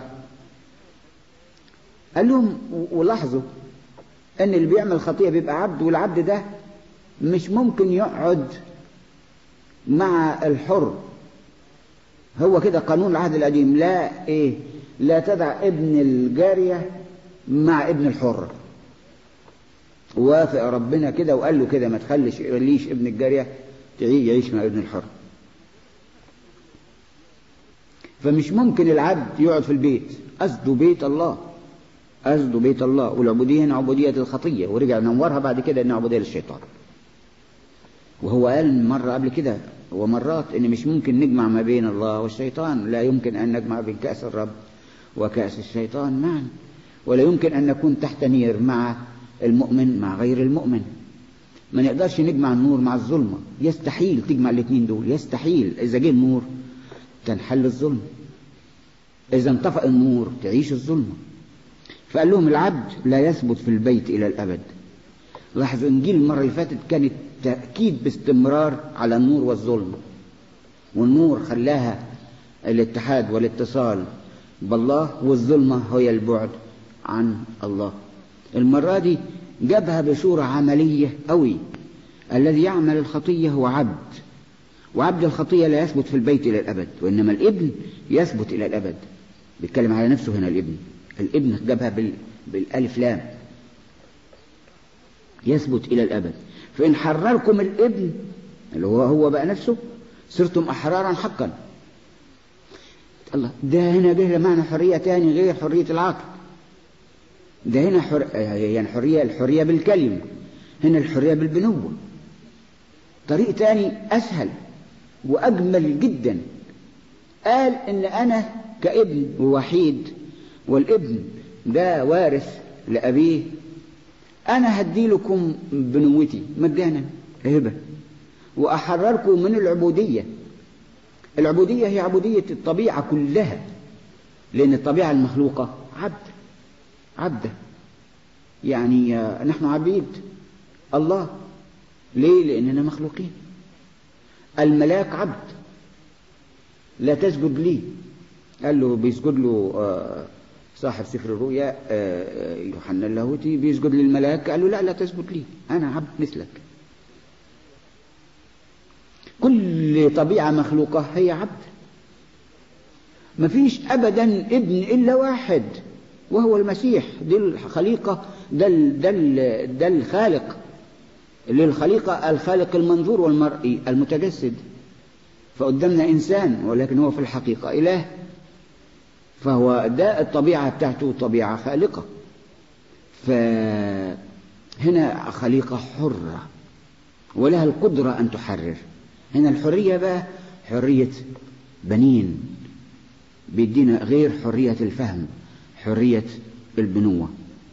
قال لهم ولاحظوا ان اللي بيعمل خطيئة بيبقى عبد والعبد ده مش ممكن يقعد مع الحر هو كده قانون العهد القديم لا ايه لا تدع ابن الجارية مع ابن الحر وافق ربنا كده وقال له كده ما تخليش ليش ابن الجارية يعيش مع ابن الحر فمش ممكن العبد يقعد في البيت قصده بيت الله قصده بيت الله والعبودية هنا عبودية الخطية ورجع نورها بعد كده انها عبودية للشيطان وهو قال مرة قبل كده ومرات ان مش ممكن نجمع ما بين الله والشيطان لا يمكن ان نجمع بين كأس الرب وكأس الشيطان معا ولا يمكن ان نكون تحت نير مع المؤمن مع غير المؤمن ما نقدرش نجمع النور مع الظلمة يستحيل تجمع الاثنين دول يستحيل اذا جه النور تنحل الظلم اذا انطفأ النور تعيش الظلمه فقال لهم العبد لا يثبت في البيت إلى الأبد لاحظوا إنجيل المرة اللي فاتت كانت تأكيد باستمرار على النور والظلم والنور خلاها الاتحاد والاتصال بالله والظلمة هي البعد عن الله المرة دي جابها بصورة عملية قوي الذي يعمل الخطية هو عبد وعبد الخطية لا يثبت في البيت إلى الأبد وإنما الابن يثبت إلى الأبد بيتكلم على نفسه هنا الابن الابن جابها بال... بالالف لام يثبت الى الابد فان حرركم الابن اللي هو هو بقى نفسه صرتم احرارا حقا الله ده هنا جه معنى حريه تاني غير حريه العقل ده هنا حر... يعني حريه الحريه بالكلمه هنا الحريه بالبنوه طريق تاني اسهل واجمل جدا قال ان انا كابن ووحيد والابن ده وارث لأبيه أنا هدي لكم بنوتي مجانا هبة وأحرركم من العبودية العبودية هي عبودية الطبيعة كلها لأن الطبيعة المخلوقة عبد عبدة يعني نحن عبيد الله ليه لأننا مخلوقين الملاك عبد لا تسجد لي قال له بيسجد له آه صاحب سفر الرؤيا يوحنا اللاهوتي بيسجد للملاك قال له لا لا تسجد لي أنا عبد مثلك كل طبيعة مخلوقة هي عبد ما فيش أبدا ابن إلا واحد وهو المسيح دي الخليقة ده ده ده الخالق للخليقة الخالق المنظور والمرئي المتجسد فقدامنا إنسان ولكن هو في الحقيقة إله فهو ده الطبيعة بتاعته طبيعة خالقة فهنا خليقة حرة ولها القدرة أن تحرر هنا الحرية بقى حرية بنين بيدينا غير حرية الفهم حرية البنوة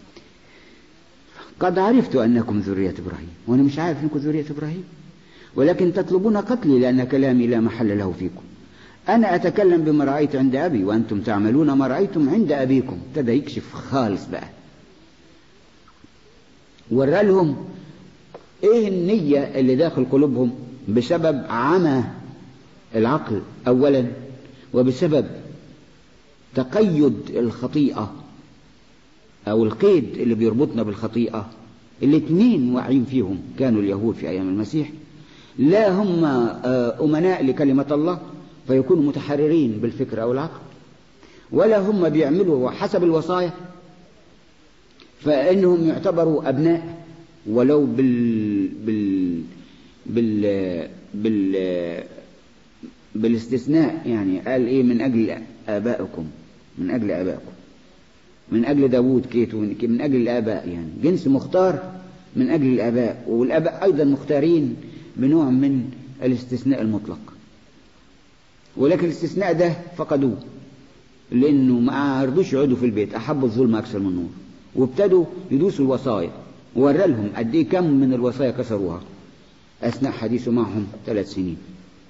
قد عرفت أنكم ذرية إبراهيم وأنا مش عارف أنكم ذرية إبراهيم ولكن تطلبون قتلي لأن كلامي لا محل له فيكم أنا أتكلم بما رأيت عند أبي وأنتم تعملون ما رأيتم عند أبيكم ابتدى يكشف خالص بقى ورى لهم إيه النية اللي داخل قلوبهم بسبب عمى العقل أولا وبسبب تقيد الخطيئة أو القيد اللي بيربطنا بالخطيئة الاثنين واعيين فيهم كانوا اليهود في أيام المسيح لا هم أمناء لكلمة الله فيكونوا متحررين بالفكر أو العقل ولا هم بيعملوا حسب الوصايا فإنهم يعتبروا أبناء ولو بال بال بال بال بالاستثناء يعني قال إيه من أجل آبائكم من أجل آبائكم من أجل داوود كيتو من أجل الآباء يعني جنس مختار من أجل الآباء والآباء أيضا مختارين بنوع من الاستثناء المطلق ولكن الاستثناء ده فقدوه لأنه ما رضوش يقعدوا في البيت أحبوا الظلم أكثر من النور وابتدوا يدوسوا الوصايا وورى لهم قد إيه كم من الوصايا كسروها أثناء حديثه معهم ثلاث سنين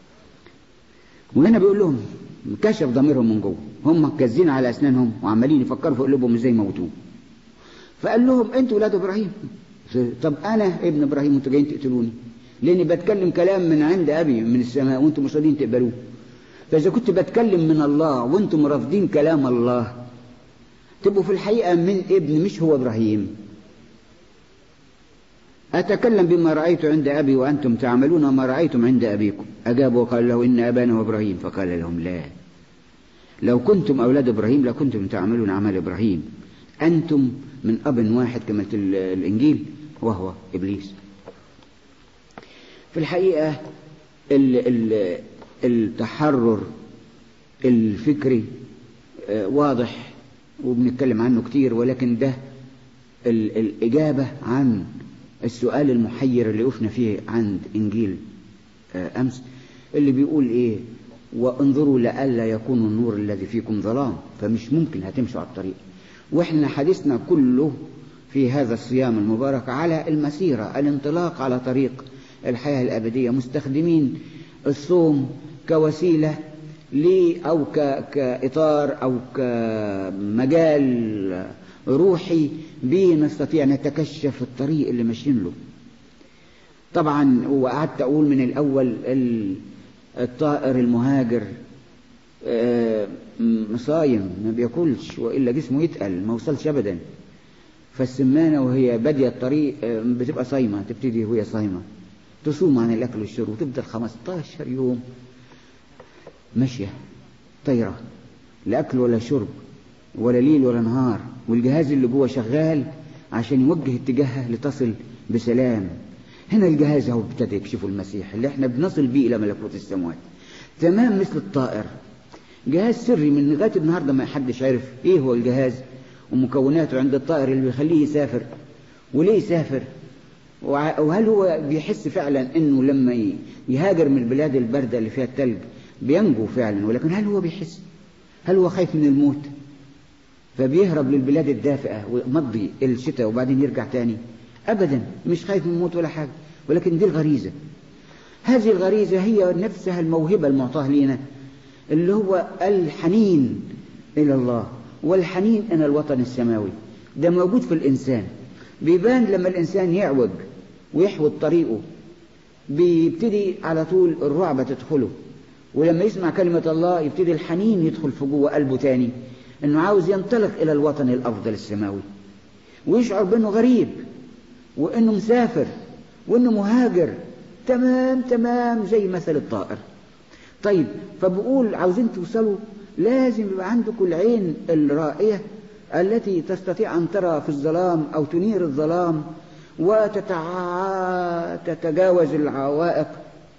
وهنا بيقول لهم كشف ضميرهم من جوه هم كازين على أسنانهم وعمالين يفكروا في قلوبهم إزاي يموتوه فقال لهم انتوا ولاد ابراهيم طب انا ابن ابراهيم وانتوا جايين تقتلوني لاني بتكلم كلام من عند ابي من السماء وانتم مش راضيين تقبلوه فاذا كنت بتكلم من الله وانتم رافضين كلام الله تبقوا في الحقيقه من ابن مش هو ابراهيم أتكلم بما رأيت عند أبي وأنتم تعملون ما رأيتم عند أبيكم أجاب وقال له إن أبانا هو إبراهيم فقال لهم لا لو كنتم أولاد إبراهيم لكنتم تعملون عمل إبراهيم أنتم من أب واحد كما في الإنجيل وهو إبليس في الحقيقة ال ال التحرر الفكري واضح وبنتكلم عنه كتير ولكن ده الإجابة عن السؤال المحير اللي وقفنا فيه عند إنجيل أمس اللي بيقول إيه وانظروا لئلا يكون النور الذي فيكم ظلام فمش ممكن هتمشوا على الطريق واحنا حديثنا كله في هذا الصيام المبارك على المسيرة الانطلاق على طريق الحياة الأبدية مستخدمين الصوم كوسيلة لي أو كإطار أو كمجال روحي به نستطيع نتكشف الطريق اللي ماشيين له طبعا وقعدت أقول من الأول الطائر المهاجر صايم ما بياكلش والا جسمه يتقل ما وصلش ابدا فالسمانه وهي باديه الطريق بتبقى صايمه تبتدي وهي صايمه تصوم عن الاكل والشرب وتفضل 15 يوم ماشيه طايره لا اكل ولا شرب ولا ليل ولا نهار والجهاز اللي جوه شغال عشان يوجه اتجاهها لتصل بسلام هنا الجهاز اهو ابتدى يكشفه المسيح اللي احنا بنصل بيه الى ملكوت السماوات تمام مثل الطائر جهاز سري من لغايه النهارده ما حدش عارف ايه هو الجهاز ومكوناته عند الطائر اللي بيخليه يسافر وليه يسافر وهل هو بيحس فعلا انه لما يهاجر من البلاد البارده اللي فيها التلج بينجو فعلا ولكن هل هو بيحس هل هو خايف من الموت فبيهرب للبلاد الدافئه ويمضي الشتاء وبعدين يرجع تاني ابدا مش خايف من الموت ولا حاجه ولكن دي الغريزه هذه الغريزه هي نفسها الموهبه المعطاه لنا اللي هو الحنين إلى الله والحنين إلى الوطن السماوي ده موجود في الإنسان بيبان لما الإنسان يعوج ويحوط طريقه بيبتدي على طول الرعبة تدخله ولما يسمع كلمة الله يبتدي الحنين يدخل في جوه قلبه تاني إنه عاوز ينطلق إلى الوطن الأفضل السماوي ويشعر بأنه غريب وإنه مسافر وإنه مهاجر تمام تمام زي مثل الطائر طيب فبقول عاوزين توصلوا لازم يبقى عندكم العين الرائية التي تستطيع أن ترى في الظلام أو تنير الظلام وتتجاوز العوائق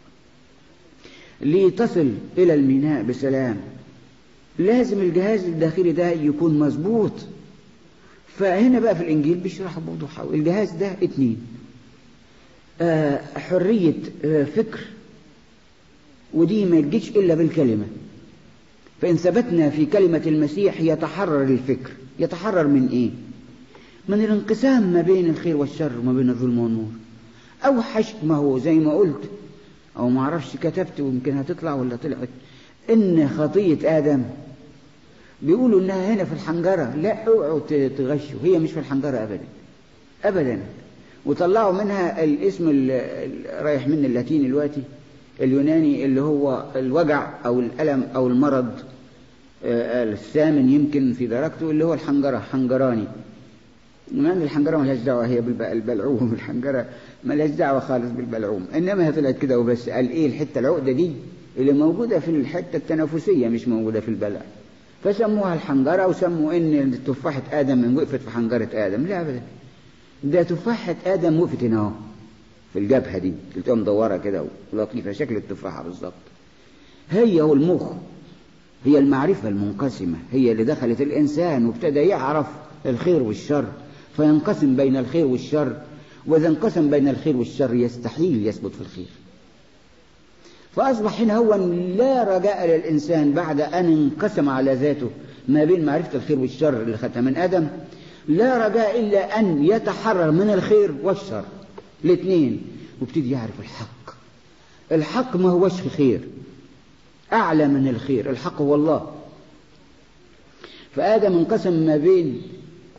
لتصل إلى الميناء بسلام لازم الجهاز الداخلي ده يكون مظبوط فهنا بقى في الإنجيل بيشرح بوضوح الجهاز ده اتنين آه حرية آه فكر ودي ما تجيش إلا بالكلمة فإن ثبتنا في كلمة المسيح يتحرر الفكر يتحرر من إيه من الانقسام ما بين الخير والشر وما بين الظلم والنور أوحش ما هو زي ما قلت أو ما أعرفش كتبت ويمكن هتطلع ولا طلعت إن خطية آدم بيقولوا إنها هنا في الحنجرة لا اوعوا تغشوا هي مش في الحنجرة أبدا أبدا وطلعوا منها الاسم اللي رايح من اللاتيني دلوقتي اليوناني اللي هو الوجع أو الألم أو المرض الثامن يمكن في درجته اللي هو الحنجرة حنجراني ما أن الحنجرة ملهاش دعوة هي بالبلعوم الحنجرة ملهاش دعوة خالص بالبلعوم إنما هي طلعت كده وبس قال إيه الحتة العقدة دي اللي موجودة في الحتة التنافسية مش موجودة في البلع فسموها الحنجرة وسموا إن تفاحة آدم وقفت في حنجرة آدم لا أبدا ده تفاحة آدم وقفت هنا أهو في الجبهة دي تلقاها مدورة كده ولطيفة شكل التفاحة بالظبط هي هو المخ هي المعرفة المنقسمة هي اللي دخلت الإنسان وابتدى يعرف الخير والشر فينقسم بين الخير والشر وإذا انقسم بين الخير والشر يستحيل يثبت في الخير فأصبح هنا هو لا رجاء للإنسان بعد أن انقسم على ذاته ما بين معرفة الخير والشر اللي خدها من آدم لا رجاء إلا أن يتحرر من الخير والشر الاثنين وابتدي يعرف الحق الحق ما هوش خير أعلى من الخير الحق هو الله فآدم انقسم ما بين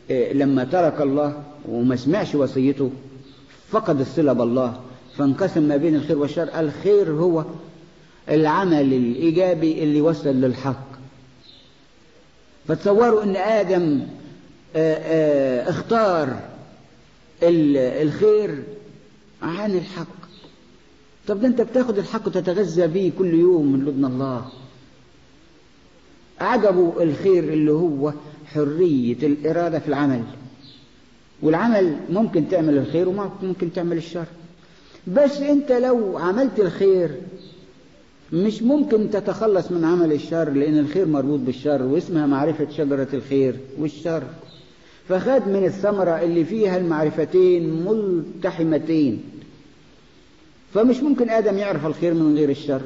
آه، لما ترك الله وما سمعش وصيته فقد الصلة بالله فانقسم ما بين الخير والشر الخير هو العمل الإيجابي اللي وصل للحق فتصوروا أن آدم آه، آه، اختار ال- الخير عن الحق طب ده انت بتاخد الحق وتتغذى بيه كل يوم من لدن الله عجبه الخير اللي هو حرية الإرادة في العمل والعمل ممكن تعمل الخير وممكن تعمل الشر بس انت لو عملت الخير مش ممكن تتخلص من عمل الشر لأن الخير مربوط بالشر واسمها معرفة شجرة الخير والشر فخد من الثمرة اللي فيها المعرفتين ملتحمتين فمش ممكن آدم يعرف الخير من غير الشر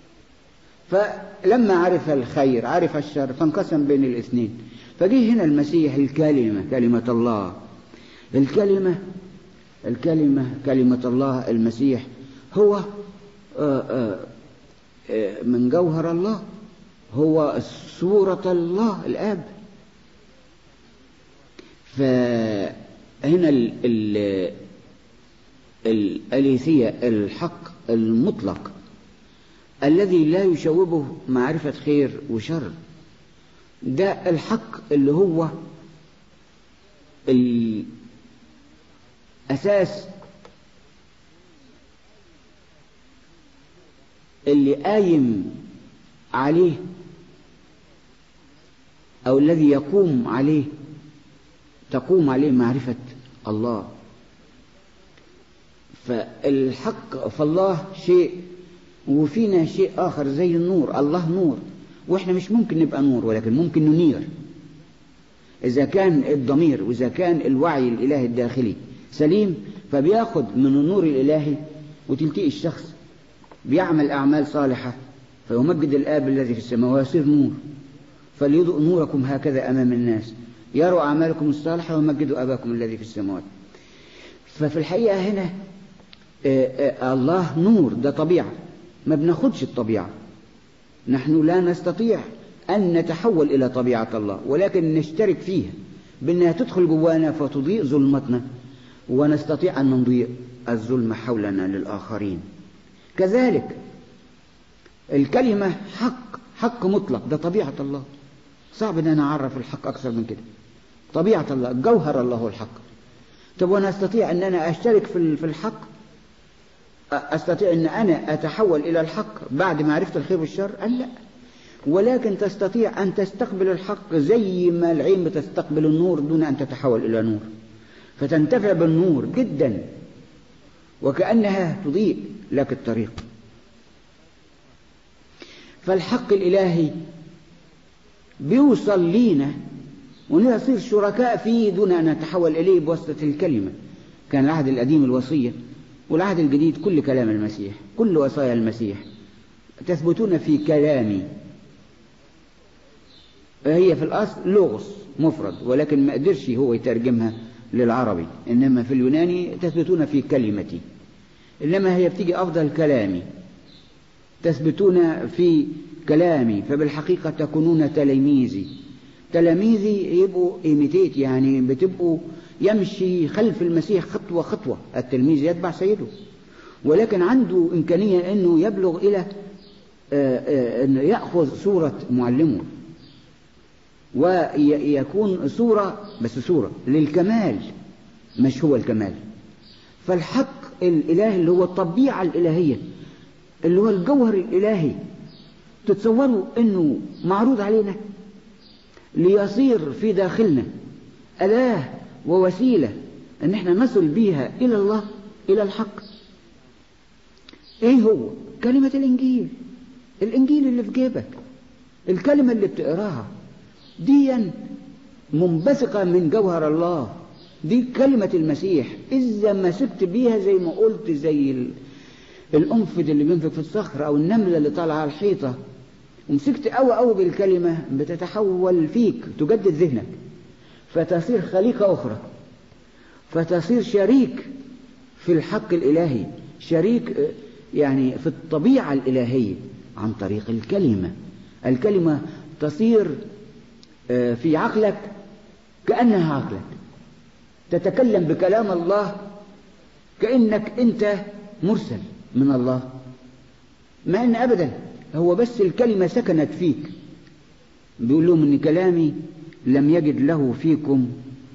فلما عرف الخير عرف الشر فانقسم بين الاثنين فجه هنا المسيح الكلمة كلمة الله الكلمة الكلمة كلمة الله المسيح هو آه، آه، آه، من جوهر الله هو صورة الله الآب فهنا ال ال الأليثية الحق المطلق الذي لا يشوبه معرفة خير وشر ده الحق اللي هو الأساس اللي قايم عليه أو الذي يقوم عليه تقوم عليه معرفة الله فالحق فالله شيء وفينا شيء آخر زي النور الله نور وإحنا مش ممكن نبقى نور ولكن ممكن ننير إذا كان الضمير وإذا كان الوعي الإلهي الداخلي سليم فبياخد من النور الإلهي وتلتقي الشخص بيعمل أعمال صالحة فيمجد الآب الذي في السماء ويصير نور فليضئ نوركم هكذا أمام الناس يروا أعمالكم الصالحة ويمجدوا أباكم الذي في السماوات ففي الحقيقة هنا آه، آه، الله نور ده طبيعة ما بناخدش الطبيعة نحن لا نستطيع أن نتحول إلى طبيعة الله ولكن نشترك فيها بأنها تدخل جوانا فتضيء ظلمتنا ونستطيع أن نضيء الظلم حولنا للآخرين كذلك الكلمة حق حق مطلق ده طبيعة الله صعب أن أنا أعرف الحق أكثر من كده طبيعة الله جوهر الله هو الحق طب وأنا أستطيع أن أنا أشترك في في الحق أستطيع أن أنا أتحول إلى الحق بعد ما عرفت الخير والشر قال لا ولكن تستطيع أن تستقبل الحق زي ما العين بتستقبل النور دون أن تتحول إلى نور فتنتفع بالنور جدا وكأنها تضيء لك الطريق فالحق الإلهي بيوصل لينا ونصير شركاء فيه دون أن نتحول إليه بواسطة الكلمة كان العهد القديم الوصية والعهد الجديد كل كلام المسيح كل وصايا المسيح تثبتون في كلامي هي في الأصل لغز مفرد ولكن ما قدرش هو يترجمها للعربي إنما في اليوناني تثبتون في كلمتي إنما هي بتيجي أفضل كلامي تثبتون في كلامي فبالحقيقة تكونون تلاميذي تلاميذي يبقوا إيميتيت يعني بتبقوا يمشي خلف المسيح خطوة خطوة التلميذ يتبع سيده ولكن عنده إمكانية أنه يبلغ إلى أنه يأخذ صورة معلمه ويكون صورة بس صورة للكمال مش هو الكمال فالحق الإلهي اللي هو الطبيعة الإلهية اللي هو الجوهر الإلهي تتصوروا أنه معروض علينا ليصير في داخلنا ألاه ووسيلة أن احنا نصل بيها إلى الله إلى الحق إيه هو كلمة الإنجيل الإنجيل اللي في جيبك الكلمة اللي بتقراها ديا منبثقة من جوهر الله دي كلمة المسيح إذا مسكت بيها زي ما قلت زي الأنفذ اللي بينفق في الصخر أو النملة اللي طالعة على الحيطة ومسكت قوي قوي بالكلمة بتتحول فيك تجدد ذهنك فتصير خليقة أخرى فتصير شريك في الحق الإلهي شريك يعني في الطبيعة الإلهية عن طريق الكلمة الكلمة تصير في عقلك كأنها عقلك تتكلم بكلام الله كأنك أنت مرسل من الله مع أن أبدا هو بس الكلمة سكنت فيك بيقول لهم أن كلامي لم يجد له فيكم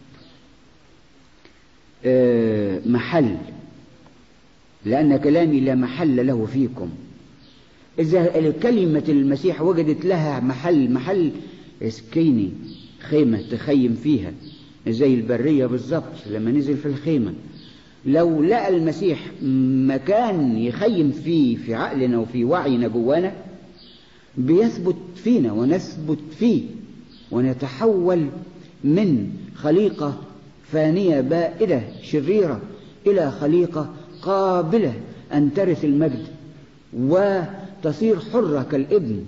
محل لأن كلامي لا محل له فيكم إذا الكلمة المسيح وجدت لها محل محل اسكيني خيمة تخيم فيها زي البرية بالظبط لما نزل في الخيمة لو لقى المسيح مكان يخيم فيه في عقلنا وفي وعينا جوانا بيثبت فينا ونثبت فيه ونتحول من خليقة فانية بائدة شريرة إلى خليقة قابلة أن ترث المجد وتصير حرة كالابن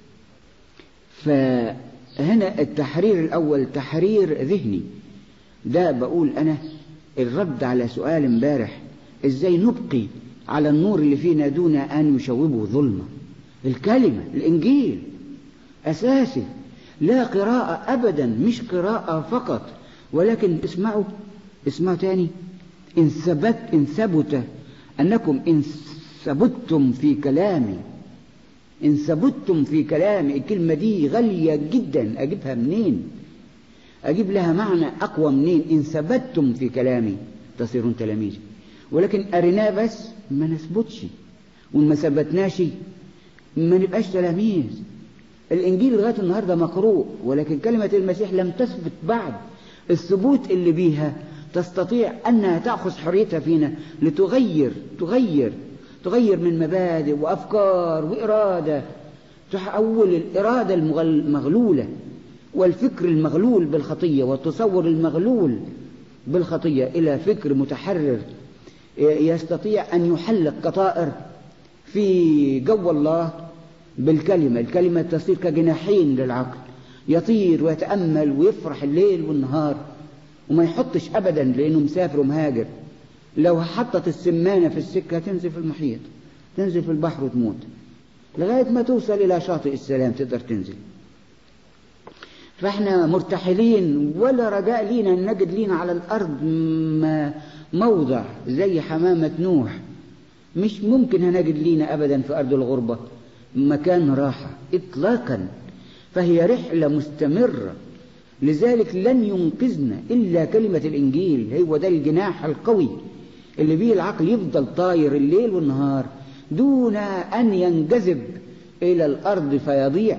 فهنا التحرير الأول تحرير ذهني ده بقول أنا الرد على سؤال امبارح ازاي نبقي على النور اللي فينا دون أن يشوبه ظلمة الكلمة الإنجيل أساسي لا قراءة أبدا مش قراءة فقط ولكن اسمعوا اسمعوا تاني إن ثبت إن ثبت أنكم إن ثبتم في كلامي إن ثبتم في كلامي الكلمة دي غالية جدا أجيبها منين أجيب لها معنى أقوى منين إن ثبتتم في كلامي تصيرون تلاميذي ولكن أرناه بس ما نثبتش وإن ما ثبتناش ما نبقاش تلاميذ الإنجيل لغاية النهاردة مقروء ولكن كلمة المسيح لم تثبت بعد الثبوت اللي بيها تستطيع أنها تأخذ حريتها فينا لتغير تغير تغير من مبادئ وأفكار وإرادة تحول الإرادة المغلولة والفكر المغلول بالخطية والتصور المغلول بالخطية إلى فكر متحرر يستطيع أن يحلق كطائر في جو الله بالكلمة الكلمة تصير كجناحين للعقل يطير ويتأمل ويفرح الليل والنهار وما يحطش أبدا لأنه مسافر ومهاجر لو حطت السمانة في السكة تنزل في المحيط تنزل في البحر وتموت لغاية ما توصل إلى شاطئ السلام تقدر تنزل فاحنا مرتحلين ولا رجاء لينا ان نجد لينا على الارض موضع زي حمامة نوح مش ممكن هنجد لينا ابدا في ارض الغربة مكان راحة اطلاقا فهي رحلة مستمرة لذلك لن ينقذنا الا كلمة الانجيل هو ده الجناح القوي اللي بيه العقل يفضل طاير الليل والنهار دون ان ينجذب الى الارض فيضيع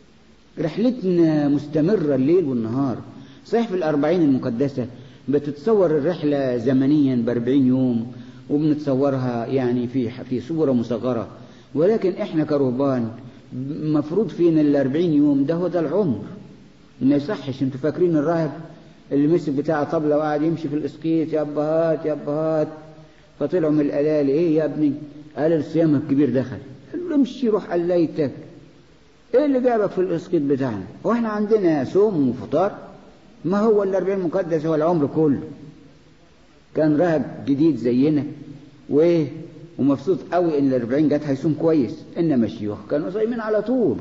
رحلتنا مستمرة الليل والنهار صحيح في الأربعين المقدسة بتتصور الرحلة زمنيا بأربعين يوم وبنتصورها يعني في في صورة مصغرة ولكن احنا كرهبان مفروض فينا الأربعين يوم ده هو ده العمر ما يصحش انتوا فاكرين الراهب اللي مسك بتاع طبلة وقعد يمشي في الاسقيط يا ابهات يا ابهات فطلعوا من الألالي ايه يا ابني قال الصيام الكبير دخل قال له امشي روح قليتك ايه اللي جابك في الاسقيط بتاعنا واحنا عندنا صوم وفطار ما هو الاربعين مقدس هو العمر كله كان راهب جديد زينا وايه ومبسوط قوي ان الاربعين جت هيصوم كويس انما الشيوخ كانوا صايمين على طول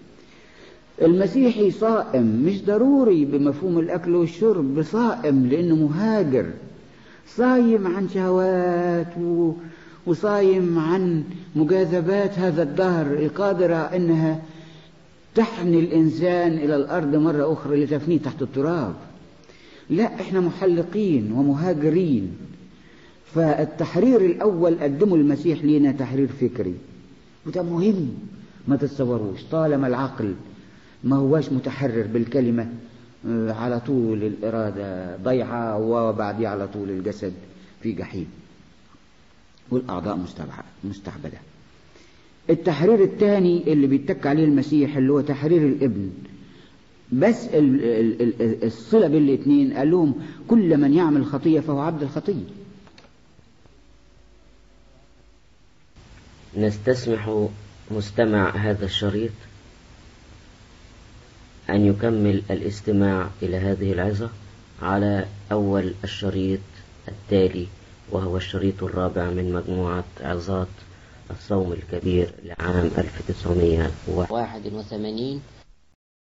المسيحي صائم مش ضروري بمفهوم الاكل والشرب صائم لانه مهاجر صايم عن شهوات و... وصايم عن مجاذبات هذا الدهر القادرة انها تحني الإنسان إلى الأرض مرة أخرى لتفنيه تحت التراب لا إحنا محلقين ومهاجرين فالتحرير الأول قدمه المسيح لنا تحرير فكري وده مهم ما تتصوروش طالما العقل ما هواش متحرر بالكلمة على طول الإرادة ضيعة وبعديه على طول الجسد في جحيم والأعضاء مستعبدة التحرير الثاني اللي بيتك عليه المسيح اللي هو تحرير الابن بس الصلة بين الاثنين قال لهم كل من يعمل خطية فهو عبد الخطية نستسمح مستمع هذا الشريط أن يكمل الاستماع إلى هذه العظة على أول الشريط التالي وهو الشريط الرابع من مجموعة عظات الصوم الكبير لعام 1981